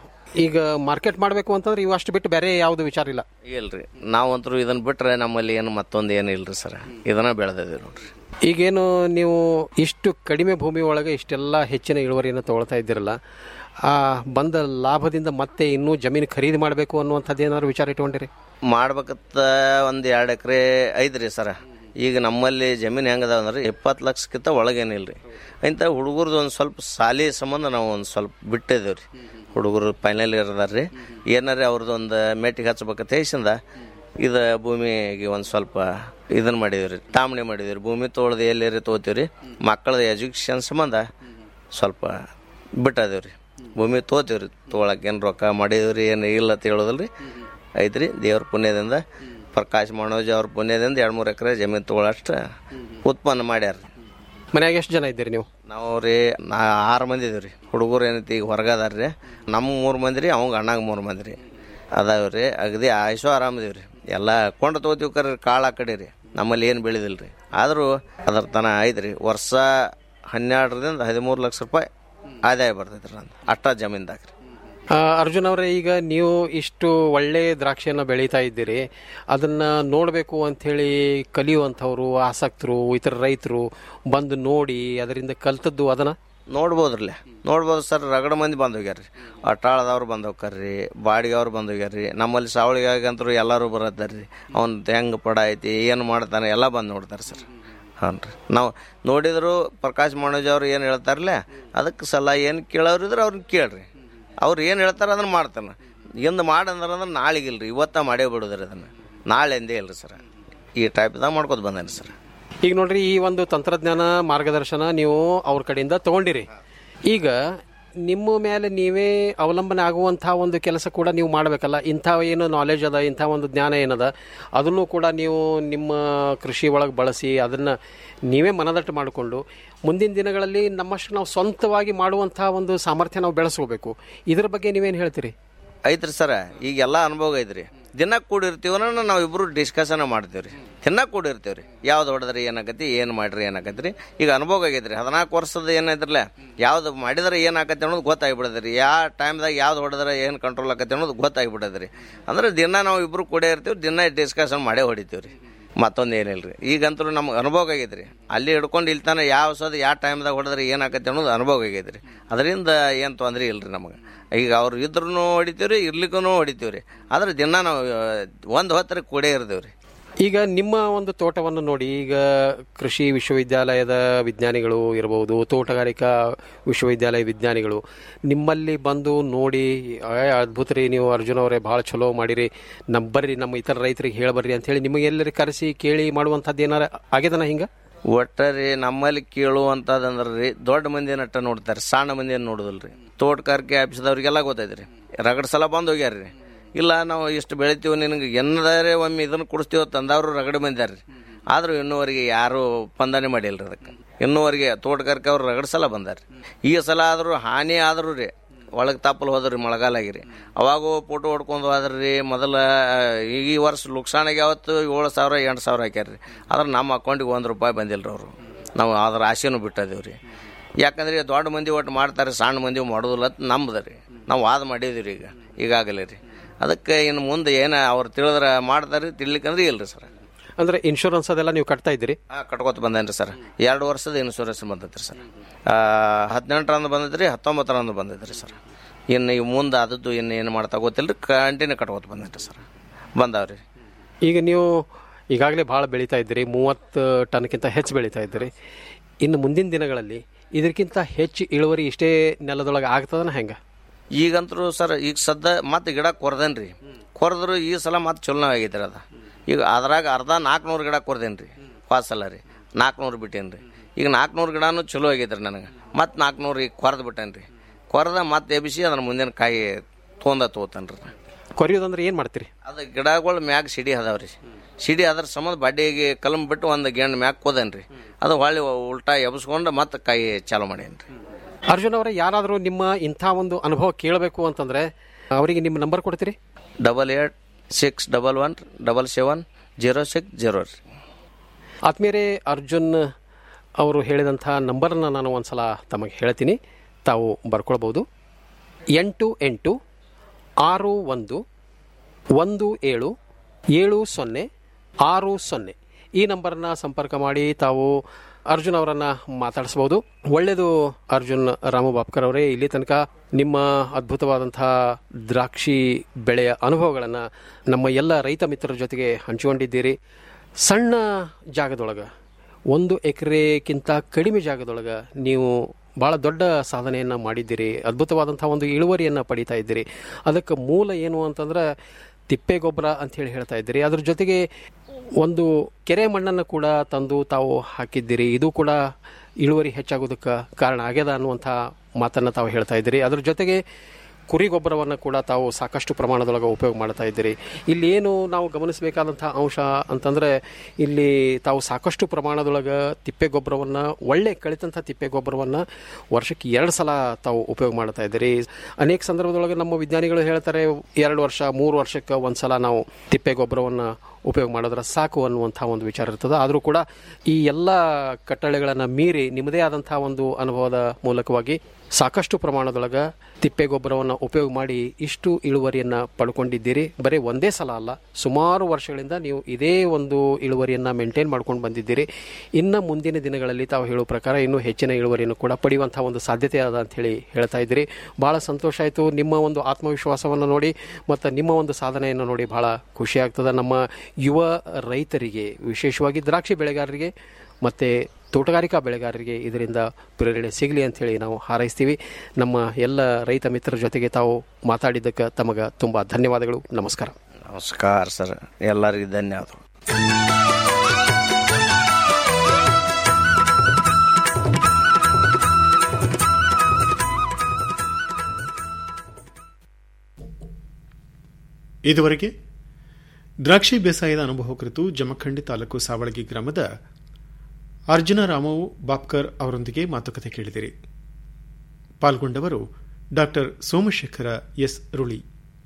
ಈಗ ಮಾರ್ಕೆಟ್ ಮಾಡಬೇಕು ಅಂತಂದ್ರೆ ಇವು ಅಷ್ಟು ಬಿಟ್ಟು ಬೇರೆ ಯಾವುದು ವಿಚಾರ ಇಲ್ಲ ಇಲ್ರಿ ನಾವಂತರೂ ಇದನ್ನ ಬಿಟ್ರೆ ನಮ್ಮಲ್ಲಿ ಏನು ಮತ್ತೊಂದು ಏನು ಇಲ್ರಿ ಸರ್ ಇದನ್ನ ಬೆಳೆದಿದ್ದೀವಿ ನೋಡ್ರಿ ಈಗೇನು ನೀವು ಇಷ್ಟು ಕಡಿಮೆ ಭೂಮಿ ಒಳಗೆ ಇಷ್ಟೆಲ್ಲ ಹೆಚ್ಚಿನ ಇಳುವರಿಯನ್ನು ತಗೊಳ್ತಾ ಇದ್ದೀರಲ್ಲ ಆ ಬಂದ ಲಾಭದಿಂದ ಮತ್ತೆ ಇನ್ನೂ ಜಮೀನು ಖರೀದಿ ಮಾಡಬೇಕು ಅನ್ನುವಂಥದ್ದು ಏನಾದ್ರು ವಿಚಾರ ಇಟ್ಕೊಂಡಿರಿ ಮಾಡ್ಬೇಕತ್ತ ಒಂದು ಎರಡು ಎಕರೆ ಐತ್ರಿ ಸರ ಈಗ ನಮ್ಮಲ್ಲಿ ಜಮೀನು ಹೆಂಗದಾವ ಅಂದ್ರೆ ಇಪ್ಪತ್ತು ಲಕ್ಷಕ್ಕಿಂತ ಒಳಗೇನಿಲ್ಲ ರೀ ಇಂಥ ಹುಡುಗರ್ದು ಒಂದು ಸ್ವಲ್ಪ ಸಾಲಿ ಸಂಬಂಧ ನಾವು ಒಂದು ಸ್ವಲ್ಪ ಬಿಟ್ಟಿದ್ದೇವೆ ರೀ ಹುಡುಗರು ಫೈನಲ್ ಇರ್ದಾರ ರೀ ಏನಾರ ಅವ್ರದ್ದು ಒಂದು ಮೆಟ್ಟಿಗೆ ಹಚ್ಬೇಕಂತ ಹೇಸಿಂದ ಇದು ಭೂಮಿಗೆ ಒಂದು ಸ್ವಲ್ಪ ಇದನ್ನ ಮಾಡಿದ್ವಿ ರೀ ತಾಮಣಿ ಮಾಡಿದ್ವಿ ರೀ ಭೂಮಿ ತೊಳ್ದು ಎಲ್ಲೇರಿ ತೊಗೋತೀವಿ ರೀ ಮಕ್ಕಳದ ಎಜುಕೇಷನ್ ಸಂಬಂಧ ಸ್ವಲ್ಪ ಬಿಟ್ಟದೇವ್ ರೀ ಭೂಮಿ ತೊಗೋತೀವಿ ರೀ ತೊಗೊಳಕ್ಕೆ ಏನು ರೊಕ್ಕ ಮಾಡಿದ್ವಿ ರೀ ಏನು ಇಲ್ಲ ಅಂತ ಹೇಳೋದಿಲ್ಲ ರೀ ಐತ್ರಿ ದೇವ್ರ ಪುಣ್ಯದಿಂದ ಪ್ರಕಾಶ್ ಮನೋಜ್ ಅವ್ರ ಪುಣ್ಯದಿಂದ ಎರಡು ಮೂರು ಎಕರೆ ಜಮೀನು ತೊಗೊಳಷ್ಟು ಉತ್ಪನ್ನ ಮಾಡ್ಯಾರ ಮನ್ಯಾಗ ಎಷ್ಟು ಜನ ಇದ್ದೀರಿ ನೀವು ನಾವು ರೀ ನಾ ಆರು ಮಂದಿ ಇದೀವಿ ರೀ ಹುಡುಗರು ಏನೈತಿ ಈಗ ಹೊರಗದಾರ ರೀ ನಮ್ಮ ಮೂರು ಮಂದಿ ರೀ ಅವಂಗ ಅಣ್ಣಾಗ ಮೂರು ಮಂದಿ ರೀ ಅದಾವ ರೀ ಅಗದಿ ಆಯುಷು ಆರಾಮದೀವಿ ರೀ ಎಲ್ಲ ಕೊಂಡು ತೊಗೋತೀವಿ ಕರೆ ಕಾಳು ಆ ಕಡೆ ರೀ ನಮ್ಮಲ್ಲಿ ಏನು ಬೆಳೆದಿಲ್ಲ ರೀ ಆದರೂ ಅದರ ತನ ಐತ್ರಿ ವರ್ಷ ಹನ್ನೆರಡರಿಂದ ಹದಿಮೂರು ಲಕ್ಷ ರೂಪಾಯಿ ಆದಾಯ ಬರ್ತೈತೆ ರೀ ನಂದು ಅಷ್ಟ ಜಮೀನ್ದಾಗ ರೀ ಆ, ಅರ್ಜುನ್ ಅವರೇ ಈಗ ನೀವು ಇಷ್ಟು ಒಳ್ಳೆ ದ್ರಾಕ್ಷಿಯನ್ನು ಬೆಳೀತಾ ಇದ್ದೀರಿ ಅದನ್ನ ನೋಡಬೇಕು ಅಂಥೇಳಿ ಕಲಿಯುವಂಥವ್ರು ಆಸಕ್ತರು ಇತರ ರೈತರು ಬಂದು ನೋಡಿ ಅದರಿಂದ ಕಲ್ತದ್ದು ಅದನ್ನ ನೋಡ್ಬೋದ್ರಲ್ಲ ನೋಡ್ಬೋದು ಸರ್ ರಗಡ ಮಂದಿ ಬಂದು ಹೋಗ್ಯಾರ ರೀ ಅಟ್ಟಾಳದವ್ರು ಬಂದು ಹೋಗ್ಯಾರ್ರಿ ಬಾಡಿಗೆ ಅವ್ರು ಬಂದು ಹೋಗ್ಯಾರ್ರಿ ನಮ್ಮಲ್ಲಿ ಸಾವಳಿಗಾಗಂತರೂ ಎಲ್ಲರೂ ಬರತ್ತಾರ ರೀ ಅವ್ನು ಹೆಂಗೆ ಪಡ ಐತಿ ಏನು ಮಾಡ್ತಾನೆ ಎಲ್ಲ ಬಂದು ನೋಡ್ತಾರೆ ಸರ್ ಹಾಂ ರೀ ನಾವು ನೋಡಿದ್ರು ಪ್ರಕಾಶ್ ಮನೋಜ್ ಅವ್ರು ಏನು ಹೇಳ್ತಾರಲ್ಲ ಅದಕ್ಕೆ ಸಲ ಏನು ಕೇಳೋರಿದ್ರೆ ಅವ್ರನ್ನ ಕೇಳ್ರಿ ಅವ್ರು ಏನು ಹೇಳ್ತಾರೆ ಅದನ್ನು ಮಾಡ್ತಾನೆ ಇಂದು ಮಾಡಂದ್ರೆ ಅಂದ್ರೆ ನಾಳೆಗಿಲ್ಲ ರೀ ಇವತ್ತ ಮಾಡೇ ಬಿಡೋದ್ರಿ ಅದನ್ನು ನಾಳೆ ಎಂದೇ ಇಲ್ರಿ ಸರ್ ಈ ಟೈಪ್ದಾಗ ಮಾಡ್ಕೊತ ಬಂದೇನೆ ಸರ್ ಈಗ ನೋಡ್ರಿ ಈ ಒಂದು ತಂತ್ರಜ್ಞಾನ ಮಾರ್ಗದರ್ಶನ ನೀವು ಅವ್ರ ಕಡೆಯಿಂದ ತಗೊಂಡಿರಿ ಈಗ ನಿಮ್ಮ ಮೇಲೆ ನೀವೇ ಅವಲಂಬನೆ ಆಗುವಂತಹ ಒಂದು ಕೆಲಸ ಕೂಡ ನೀವು ಮಾಡಬೇಕಲ್ಲ ಇಂಥ ಏನು ನಾಲೆಜ್ ಅದ ಇಂಥ ಒಂದು ಜ್ಞಾನ ಏನದ ಅದನ್ನು ಕೂಡ ನೀವು ನಿಮ್ಮ ಕೃಷಿ ಒಳಗೆ ಬಳಸಿ ಅದನ್ನು ನೀವೇ ಮನದಟ್ಟು ಮಾಡಿಕೊಂಡು ಮುಂದಿನ ದಿನಗಳಲ್ಲಿ ನಮ್ಮಷ್ಟು ನಾವು ಸ್ವಂತವಾಗಿ ಮಾಡುವಂತಹ ಒಂದು ಸಾಮರ್ಥ್ಯ ನಾವು ಬೆಳೆಸ್ಕೋಬೇಕು ಇದ್ರ ಬಗ್ಗೆ ನೀವೇನು ಹೇಳ್ತೀರಿ ಐತ್ರಿ ಸರ ಈಗ ಎಲ್ಲ ಅನುಭವ ಐತ್ರಿ ದಿನ ಕೂಡಿರ್ತೀವನ ನಾವು ಇಬ್ರು ಡಿಸ್ಕಷನ್ ಮಾಡ್ತೀವಿ ರೀ ದಿನ ಕೂಡಿರ್ತೀವಿ ರೀ ಯಾವ್ದು ಹೊಡೆದ್ರಿ ಏನಾಗತಿ ಏನು ಮಾಡ್ರಿ ಏನಾಗತ್ತಿ ರೀ ಈಗ ಅನುಭವ ಆಗೈತ್ರಿ ಹದಿನಾಲ್ಕು ವರ್ಷದ ಏನೈತ್ರಲ್ಲ ಯಾವ್ದು ಮಾಡಿದ್ರೆ ಏನಾಗತ್ತೆ ಅನ್ನೋದು ಗೊತ್ತಾಗ್ಬಿಡದ್ರಿ ರೀ ಯಾವ ಟೈಮ್ದಾಗ ಯಾವ್ದು ಹೊಡೆದ್ರೆ ಏನು ಕಂಟ್ರೋಲ್ ಆಕತ್ತೆ ಅನ್ನೋದು ಗೊತ್ತಾಗ್ಬಿಡದ್ರಿ ರೀ ಅಂದ್ರೆ ದಿನ ನಾವು ಇಬ್ರು ಕೂಡೇ ಇರ್ತೀವಿ ದಿನ ಡಿಸ್ಕಷನ್ ಮಾಡೇ ಹೊಡಿತೀವಿ ರೀ ಮತ್ತೊಂದು ಏನಿಲ್ಲ ರೀ ಈಗಂತೂ ನಮ್ಗೆ ಅನುಭವ ಆಗೈತೆ ರೀ ಅಲ್ಲಿ ಹಿಡ್ಕೊಂಡು ಇಲ್ಲಿ ತನಕ ಯಾವ ಸದ ಯಾವ ಟೈಮ್ದಾಗ ಹೊಡೆದ್ರೆ ಏನಾಕತ್ತೆ ಅನ್ನೋದು ಅನುಭವ ಆಗೈತೆ ರೀ ಅದರಿಂದ ಏನು ತೊಂದರೆ ಇಲ್ಲ ರೀ ನಮಗೆ ಈಗ ಅವ್ರು ಇದ್ರೂ ಹೊಡಿತೀವಿ ರೀ ಇರ್ಲಿಕ್ಕೂ ಹೊಡಿತೀವಿ ರೀ ಆದ್ರೆ ದಿನ ನಾವು ಒಂದು ಹೊತ್ತರ ಕೂಡೇ ಇರ್ತೀವಿ ರೀ ಈಗ ನಿಮ್ಮ ಒಂದು ತೋಟವನ್ನು ನೋಡಿ ಈಗ ಕೃಷಿ ವಿಶ್ವವಿದ್ಯಾಲಯದ ವಿಜ್ಞಾನಿಗಳು ಇರಬಹುದು ತೋಟಗಾರಿಕಾ ವಿಶ್ವವಿದ್ಯಾಲಯ ವಿಜ್ಞಾನಿಗಳು ನಿಮ್ಮಲ್ಲಿ ಬಂದು ನೋಡಿ ಏ, ಅದ್ಭುತ ರೀ ನೀವು ಅರ್ಜುನ್ ಅವರೇ ಭಾಳ ಚಲೋ ಮಾಡಿರಿ ನಮ್ಮ ಬರ್ರಿ ನಮ್ಮ ಇತರ ರೈತರಿಗೆ ಹೇಳಬರ್ರಿ ಅಂತ ಹೇಳಿ ನಿಮಗೆ ಎಲ್ಲರಿ ಕರೆಸಿ ಕೇಳಿ ಮಾಡುವಂಥದ್ದು ಏನಾರ ಆಗ್ಯದನ ಹಿಂಗ ಒಟ್ಟ ರೀ ನಮ್ಮಲ್ಲಿ ಕೇಳುವಂಥದ್ದಂದ್ರೆ ರೀ ದೊಡ್ಡ ಮಂದಿ ನಟ್ಟ ನೋಡ್ತಾರೆ ಸಣ್ಣ ಮಂದಿ ನೋಡೋದಿಲ್ಲ ರೀ ತೋಟಗಾರಿಕೆ ಆಫೀಸ್ದವ್ರಿಗೆಲ್ಲ ಗೊತ್ತೈತೆ ರೀ ರಗಡ್ ಸಲ ಬಂದು ಹೋಗ್ಯಾರ ರೀ ಇಲ್ಲ ನಾವು ಇಷ್ಟು ಬೆಳಿತೀವಿ ನಿನಗೆ ಎನ್ನದಾರೆ ಒಮ್ಮೆ ಇದನ್ನು ಕುಡಿಸ್ತೀವಿ ತಂದವರು ರಗಡ್ ಬಂದ್ಯಾರ ರೀ ಆದರೂ ಇನ್ನೂವರೆಗೆ ಯಾರೂ ಸ್ಪಂದನೆ ಮಾಡಿಲ್ಲ ರೀ ಅದಕ್ಕೆ ಇನ್ನೂವರೆಗೆ ತೋಟಗಾರಿಕೆ ಅವ್ರು ರಗಡ್ ಸಲ ಬಂದಾರ ಈ ಸಲ ಆದರೂ ಹಾನಿ ಆದರೂ ರೀ ಒಳಗೆ ತಪ್ಪಲು ಹೋದ್ರಿ ಮಳೆಗಾಲಾಗಿ ರೀ ಅವಾಗೂ ಫೋಟೋ ಹೊಡ್ಕೊಂಡು ಹೋದ್ರಿ ರೀ ಮೊದಲ ಈಗ ಈ ವರ್ಷ ಲುಕ್ಸಾನಿಗೆ ಯಾವತ್ತು ಏಳು ಸಾವಿರ ಎಂಟು ಸಾವಿರ ಹಾಕ್ಯಾರ ರೀ ಆದ್ರೆ ನಮ್ಮ ಅಕೌಂಟಿಗೆ ಒಂದು ರೂಪಾಯಿ ಬಂದಿಲ್ಲ ರೀ ಅವರು ನಾವು ಅದ್ರ ಆಸೆನೂ ಬಿಟ್ಟಿದ್ದೀವಿ ರೀ ಯಾಕಂದ್ರೆ ದೊಡ್ಡ ಮಂದಿ ಒಟ್ಟು ಮಾಡ್ತಾರೆ ಸಣ್ಣ ಮಂದಿ ಮಾಡೋದಿಲ್ಲ ಅಂತ ನಮ್ದು ರೀ ನಾವು ವಾದ ಮಾಡಿದ್ದೀವಿ ರೀ ಈಗ ಈಗಾಗಲೇ ರೀ ಅದಕ್ಕೆ ಇನ್ನು ಮುಂದೆ ಏನು ಅವ್ರು ತಿಳಿದ್ರೆ ಮಾಡ್ತಾರೆ ತಿಳ್ಲಿಕ್ಕಂದ್ರೆ ಇಲ್ಲ ರೀ ಸರ್ ಅಂದ್ರೆ ಇನ್ಶೂರೆನ್ಸ್ ಅದೆಲ್ಲ ನೀವು ಕಟ್ತಾ ಇದ್ದೀರಿ ಹಾಂ ಕಟ್ಕೋತ ಬಂದೇನ್ರಿ ಸರ್ ಎರಡು ವರ್ಷದ ಇನ್ಶೂರೆನ್ಸ್ ಬಂದೈತ್ರಿ ಸರ್ ಹದಿನೆಂಟರಂದು ಬಂದೈತ್ರಿ ಹತ್ತೊಂಬತ್ತರಂದು ಬಂದೈತ್ರಿ ಸರ್ ಇನ್ನು ಈಗ ಮುಂದೆ ಆದದ್ದು ಇನ್ನು ಏನು ಮಾಡ್ತಾ ಗೊತ್ತಿಲ್ಲ ರೀ ಕಂಟಿನ್ಯೂ ಕಟ್ಕೋತ ಬಂದೈತ್ರಿ ಸರ್ ಬಂದಾವ್ರಿ ಈಗ ನೀವು ಈಗಾಗಲೇ ಭಾಳ ಬೆಳೀತಾ ಇದ್ದೀರಿ ಮೂವತ್ತು ಟನ್ಕ್ಕಿಂತ ಹೆಚ್ಚು ಬೆಳೀತಾ ಇದ್ದೀರಿ ಇನ್ನು ಮುಂದಿನ ದಿನಗಳಲ್ಲಿ ಇದಕ್ಕಿಂತ ಹೆಚ್ಚು ಇಳುವರಿ ಇಷ್ಟೇ ನೆಲದೊಳಗೆ ಆಗ್ತದನ ಹೆಂಗೆ ಈಗಂತರೂ ಸರ್ ಈಗ ಸದ್ದ ಮತ್ತೆ ಗಿಡ ಕೊರ್ದೇನ್ರಿ ಕೊರೆದ್ರು ಈ ಸಲ ಮತ್ತೆ ಚಲೋ ಆಗೈತ್ರಿ ಅದ ಈಗ ಅದ್ರಾಗ ಅರ್ಧ ನಾಲ್ಕುನೂರು ಗಿಡ ಕೊರ್ದೇನ್ರಿ ಹೋದ ಸಲ ರೀ ನಾಲ್ಕುನೂರು ಬಿಟ್ಟೇನ್ರಿ ಈಗ ನಾಲ್ಕುನೂರು ಗಿಡನೂ ಚಲೋ ಆಗೈತ್ರಿ ನನಗೆ ಮತ್ತೆ ನಾಲ್ಕುನೂರು ಈಗ ಕೊರ್ದು ಬಿಟ್ಟೇನ್ರಿ ಕೊರ್ದ ಮತ್ತೆ ಎಬಿಸಿ ಅದ್ರ ಮುಂದಿನ ಕಾಯಿ ತೊಂದ ತೊಗೋತಾನ್ರಿ ಕೊರಿಯೋದಂದ್ರೆ ಏನು ಮಾಡ್ತೀರಿ ಅದು ಗಿಡಗಳು ಮ್ಯಾಗ ಸಿಡಿ ಅದಾವ್ರಿ ಸಿಡಿ ಅದ್ರ ಸಂಬಂಧ ಬಡ್ಡಿಗೆ ಕಲಂ ಬಿಟ್ಟು ಒಂದು ಗೆಣ್ಣು ಮ್ಯಾಗ ಕೋದೇನ್ರಿ ಅದು ಹೊಳ್ಳಿ ಉಲ್ಟಾ ಎಬ್ಸ್ಕೊಂಡು ಮತ್ತೆ ಕಾಯಿ ಚಾಲು ಮಾಡೇನ್ರಿ ಅರ್ಜುನ್ ಅವರೇ ಯಾರಾದರೂ ನಿಮ್ಮ ಇಂಥ ಒಂದು ಅನುಭವ ಕೇಳಬೇಕು ಅಂತಂದ್ರೆ ಅವರಿಗೆ ನಿಮ್ಮ ನಂಬರ್ ಕೊಡ್ತೀರಿ double eight six double one double seven zero six zero ರೀ ಆತ್ಮೀಯರೇ ಅರ್ಜುನ್ ಅವರು ಹೇಳಿದಂಥ ನಂಬರನ್ನು ನಾನು ಒಂದ್ಸಲ ತಮಗೆ ಹೇಳ್ತೀನಿ ತಾವು ಬರ್ಕೊಳ್ಬೋದು ಎಂಟು ಎಂಟು ಆರು ಒಂದು ಒಂದು ಏಳು ಏಳು ಸೊನ್ನೆ ಆರು ಸೊನ್ನೆ ಈ ನಂಬರನ್ನ ಸಂಪರ್ಕ ಮಾಡಿ ತಾವು ಅರ್ಜುನ್ ಅವರನ್ನು ಮಾತಾಡಿಸ್ಬೋದು ಒಳ್ಳೆಯದು ಅರ್ಜುನ್ ರಾಮು ಬಾಪ್ಕರ್ ಅವರೇ ಇಲ್ಲಿ ತನಕ ನಿಮ್ಮ ಅದ್ಭುತವಾದಂಥ ದ್ರಾಕ್ಷಿ ಬೆಳೆಯ ಅನುಭವಗಳನ್ನು ನಮ್ಮ ಎಲ್ಲ ರೈತ ಮಿತ್ರರ ಜೊತೆಗೆ ಹಂಚಿಕೊಂಡಿದ್ದೀರಿ ಸಣ್ಣ ಜಾಗದೊಳಗೆ ಒಂದು ಎಕರೆಗಿಂತ ಕಡಿಮೆ ಜಾಗದೊಳಗೆ ನೀವು ಭಾಳ ದೊಡ್ಡ ಸಾಧನೆಯನ್ನು ಮಾಡಿದ್ದೀರಿ ಅದ್ಭುತವಾದಂಥ ಒಂದು ಇಳುವರಿಯನ್ನು ಪಡಿತಾ ಇದ್ದೀರಿ ಅದಕ್ಕೆ ಮೂಲ ಏನು ಅಂತಂದ್ರೆ ತಿಪ್ಪೆ ಗೊಬ್ಬರ ಅಂಥೇಳಿ ಹೇಳ್ತಾ ಇದ್ದೀರಿ ಅದ್ರ ಜೊತೆಗೆ ಒಂದು ಕೆರೆ ಮಣ್ಣನ್ನು ಕೂಡ ತಂದು ತಾವು ಹಾಕಿದ್ದೀರಿ ಇದು ಕೂಡ ಇಳುವರಿ ಹೆಚ್ಚಾಗೋದಕ್ಕೆ ಕಾರಣ ಆಗ್ಯದ ಅನ್ನುವಂಥ ಮಾತನ್ನು ತಾವು ಹೇಳ್ತಾ ಇದ್ದೀರಿ ಅದ್ರ ಜೊತೆಗೆ ಕುರಿ ಗೊಬ್ಬರವನ್ನು ಕೂಡ ತಾವು ಸಾಕಷ್ಟು ಪ್ರಮಾಣದೊಳಗೆ ಉಪಯೋಗ ಮಾಡ್ತಾ ಇದ್ದೀರಿ ಇಲ್ಲಿ ಏನು ನಾವು ಗಮನಿಸಬೇಕಾದಂಥ ಅಂಶ ಅಂತಂದರೆ ಇಲ್ಲಿ ತಾವು ಸಾಕಷ್ಟು ಪ್ರಮಾಣದೊಳಗೆ ತಿಪ್ಪೆ ಗೊಬ್ಬರವನ್ನು ಒಳ್ಳೆ ಕಳಿತಂಥ ತಿಪ್ಪೆ ಗೊಬ್ಬರವನ್ನು ವರ್ಷಕ್ಕೆ ಎರಡು ಸಲ ತಾವು ಉಪಯೋಗ ಮಾಡ್ತಾ ಇದ್ದೀರಿ ಅನೇಕ ಸಂದರ್ಭದೊಳಗೆ ನಮ್ಮ ವಿಜ್ಞಾನಿಗಳು ಹೇಳ್ತಾರೆ ಎರಡು ವರ್ಷ ಮೂರು ವರ್ಷಕ್ಕೆ ಒಂದು ಸಲ ನಾವು ತಿಪ್ಪೆ ಗೊಬ್ಬರವನ್ನು ಉಪಯೋಗ ಮಾಡಿದ್ರೆ ಸಾಕು ಅನ್ನುವಂಥ ಒಂದು ವಿಚಾರ ಇರ್ತದೆ ಆದರೂ ಕೂಡ ಈ ಎಲ್ಲ ಕಟ್ಟಳೆಗಳನ್ನು ಮೀರಿ ನಿಮ್ಮದೇ ಆದಂಥ ಒಂದು ಅನುಭವದ ಮೂಲಕವಾಗಿ ಸಾಕಷ್ಟು ಪ್ರಮಾಣದೊಳಗೆ ತಿಪ್ಪೆ ಗೊಬ್ಬರವನ್ನು ಉಪಯೋಗ ಮಾಡಿ ಇಷ್ಟು ಇಳುವರಿಯನ್ನು ಪಡ್ಕೊಂಡಿದ್ದೀರಿ ಬರೀ ಒಂದೇ ಸಲ ಅಲ್ಲ ಸುಮಾರು ವರ್ಷಗಳಿಂದ ನೀವು ಇದೇ ಒಂದು ಇಳುವರಿಯನ್ನು ಮೇಂಟೈನ್ ಮಾಡ್ಕೊಂಡು ಬಂದಿದ್ದೀರಿ ಇನ್ನು ಮುಂದಿನ ದಿನಗಳಲ್ಲಿ ತಾವು ಹೇಳೋ ಪ್ರಕಾರ ಇನ್ನೂ ಹೆಚ್ಚಿನ ಇಳುವರಿಯನ್ನು ಕೂಡ ಪಡೆಯುವಂಥ ಒಂದು ಸಾಧ್ಯತೆ ಅದ ಅಂಥೇಳಿ ಹೇಳ್ತಾ ಇದ್ದೀರಿ ಭಾಳ ಸಂತೋಷ ಆಯಿತು ನಿಮ್ಮ ಒಂದು ಆತ್ಮವಿಶ್ವಾಸವನ್ನು ನೋಡಿ ಮತ್ತು ನಿಮ್ಮ ಒಂದು ಸಾಧನೆಯನ್ನು ನೋಡಿ ಭಾಳ ಖುಷಿ ಆಗ್ತದೆ ನಮ್ಮ ಯುವ ರೈತರಿಗೆ ವಿಶೇಷವಾಗಿ ದ್ರಾಕ್ಷಿ ಬೆಳೆಗಾರರಿಗೆ ಮತ್ತು ತೋಟಗಾರಿಕಾ ಬೆಳೆಗಾರರಿಗೆ ಇದರಿಂದ ಪ್ರೇರಣೆ ಸಿಗಲಿ ಅಂಥೇಳಿ ನಾವು ಹಾರೈಸ್ತೀವಿ ನಮ್ಮ ಎಲ್ಲ ರೈತ ಮಿತ್ರರ ಜೊತೆಗೆ ತಾವು ಮಾತಾಡಿದ್ದಕ್ಕೆ ತಮಗೆ ತುಂಬ ಧನ್ಯವಾದಗಳು ನಮಸ್ಕಾರ ನಮಸ್ಕಾರ ಸರ್ ಎಲ್ಲರಿಗೂ ಧನ್ಯವಾದಗಳು ಇದುವರೆಗೆ ದ್ರಾಕ್ಷಿ ಬೇಸಾಯದ ಅನುಭವ ಕುರಿತು ಜಮಖಂಡಿ ತಾಲೂಕು ಸಾವಳಗಿ ಗ್ರಾಮದ ಅರ್ಜುನ ರಾಮವು ಬಾಪ್ಕರ್ ಅವರೊಂದಿಗೆ ಮಾತುಕತೆ ಕೇಳಿದಿರಿ ಪಾಲ್ಗೊಂಡವರು ಡಾಕ್ಟರ್ ಸೋಮಶೇಖರ ಎಸ್ ರುಳಿ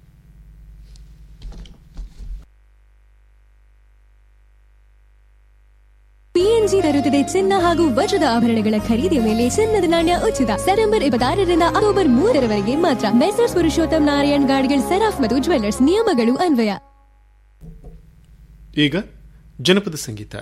ಪಿಎನ್ಜಿ ತರುತ್ತದೆ ಚಿನ್ನ ಹಾಗೂ ವಜ್ರದ ಆಭರಣಗಳ ಖರೀದಿಯ ಮೇಲೆ ಚಿನ್ನದ ನಾಣ್ಯ ಉಚಿತ ಸೆಪ್ಟೆಂಬರ್ ಇಪ್ಪತ್ತಾರರಿಂದ ಅಕ್ಟೋಬರ್ ಮೂರರವರೆಗೆ ಮಾತ್ರ ಮೆಸರ್ಸ್ ಪುರುಷೋತ್ತಮ್ ನಾರಾಯಣ್ ಗಾಡ್ಗಿಲ್ ಸೆರಾಫ್ ಮತ್ತು ಜ್ವೆಲ್ಲರ್ಸ್ ನಿಯಮಗಳು ಅನ್ವಯ ಈಗ ಜನಪದ ಸಂಗೀತ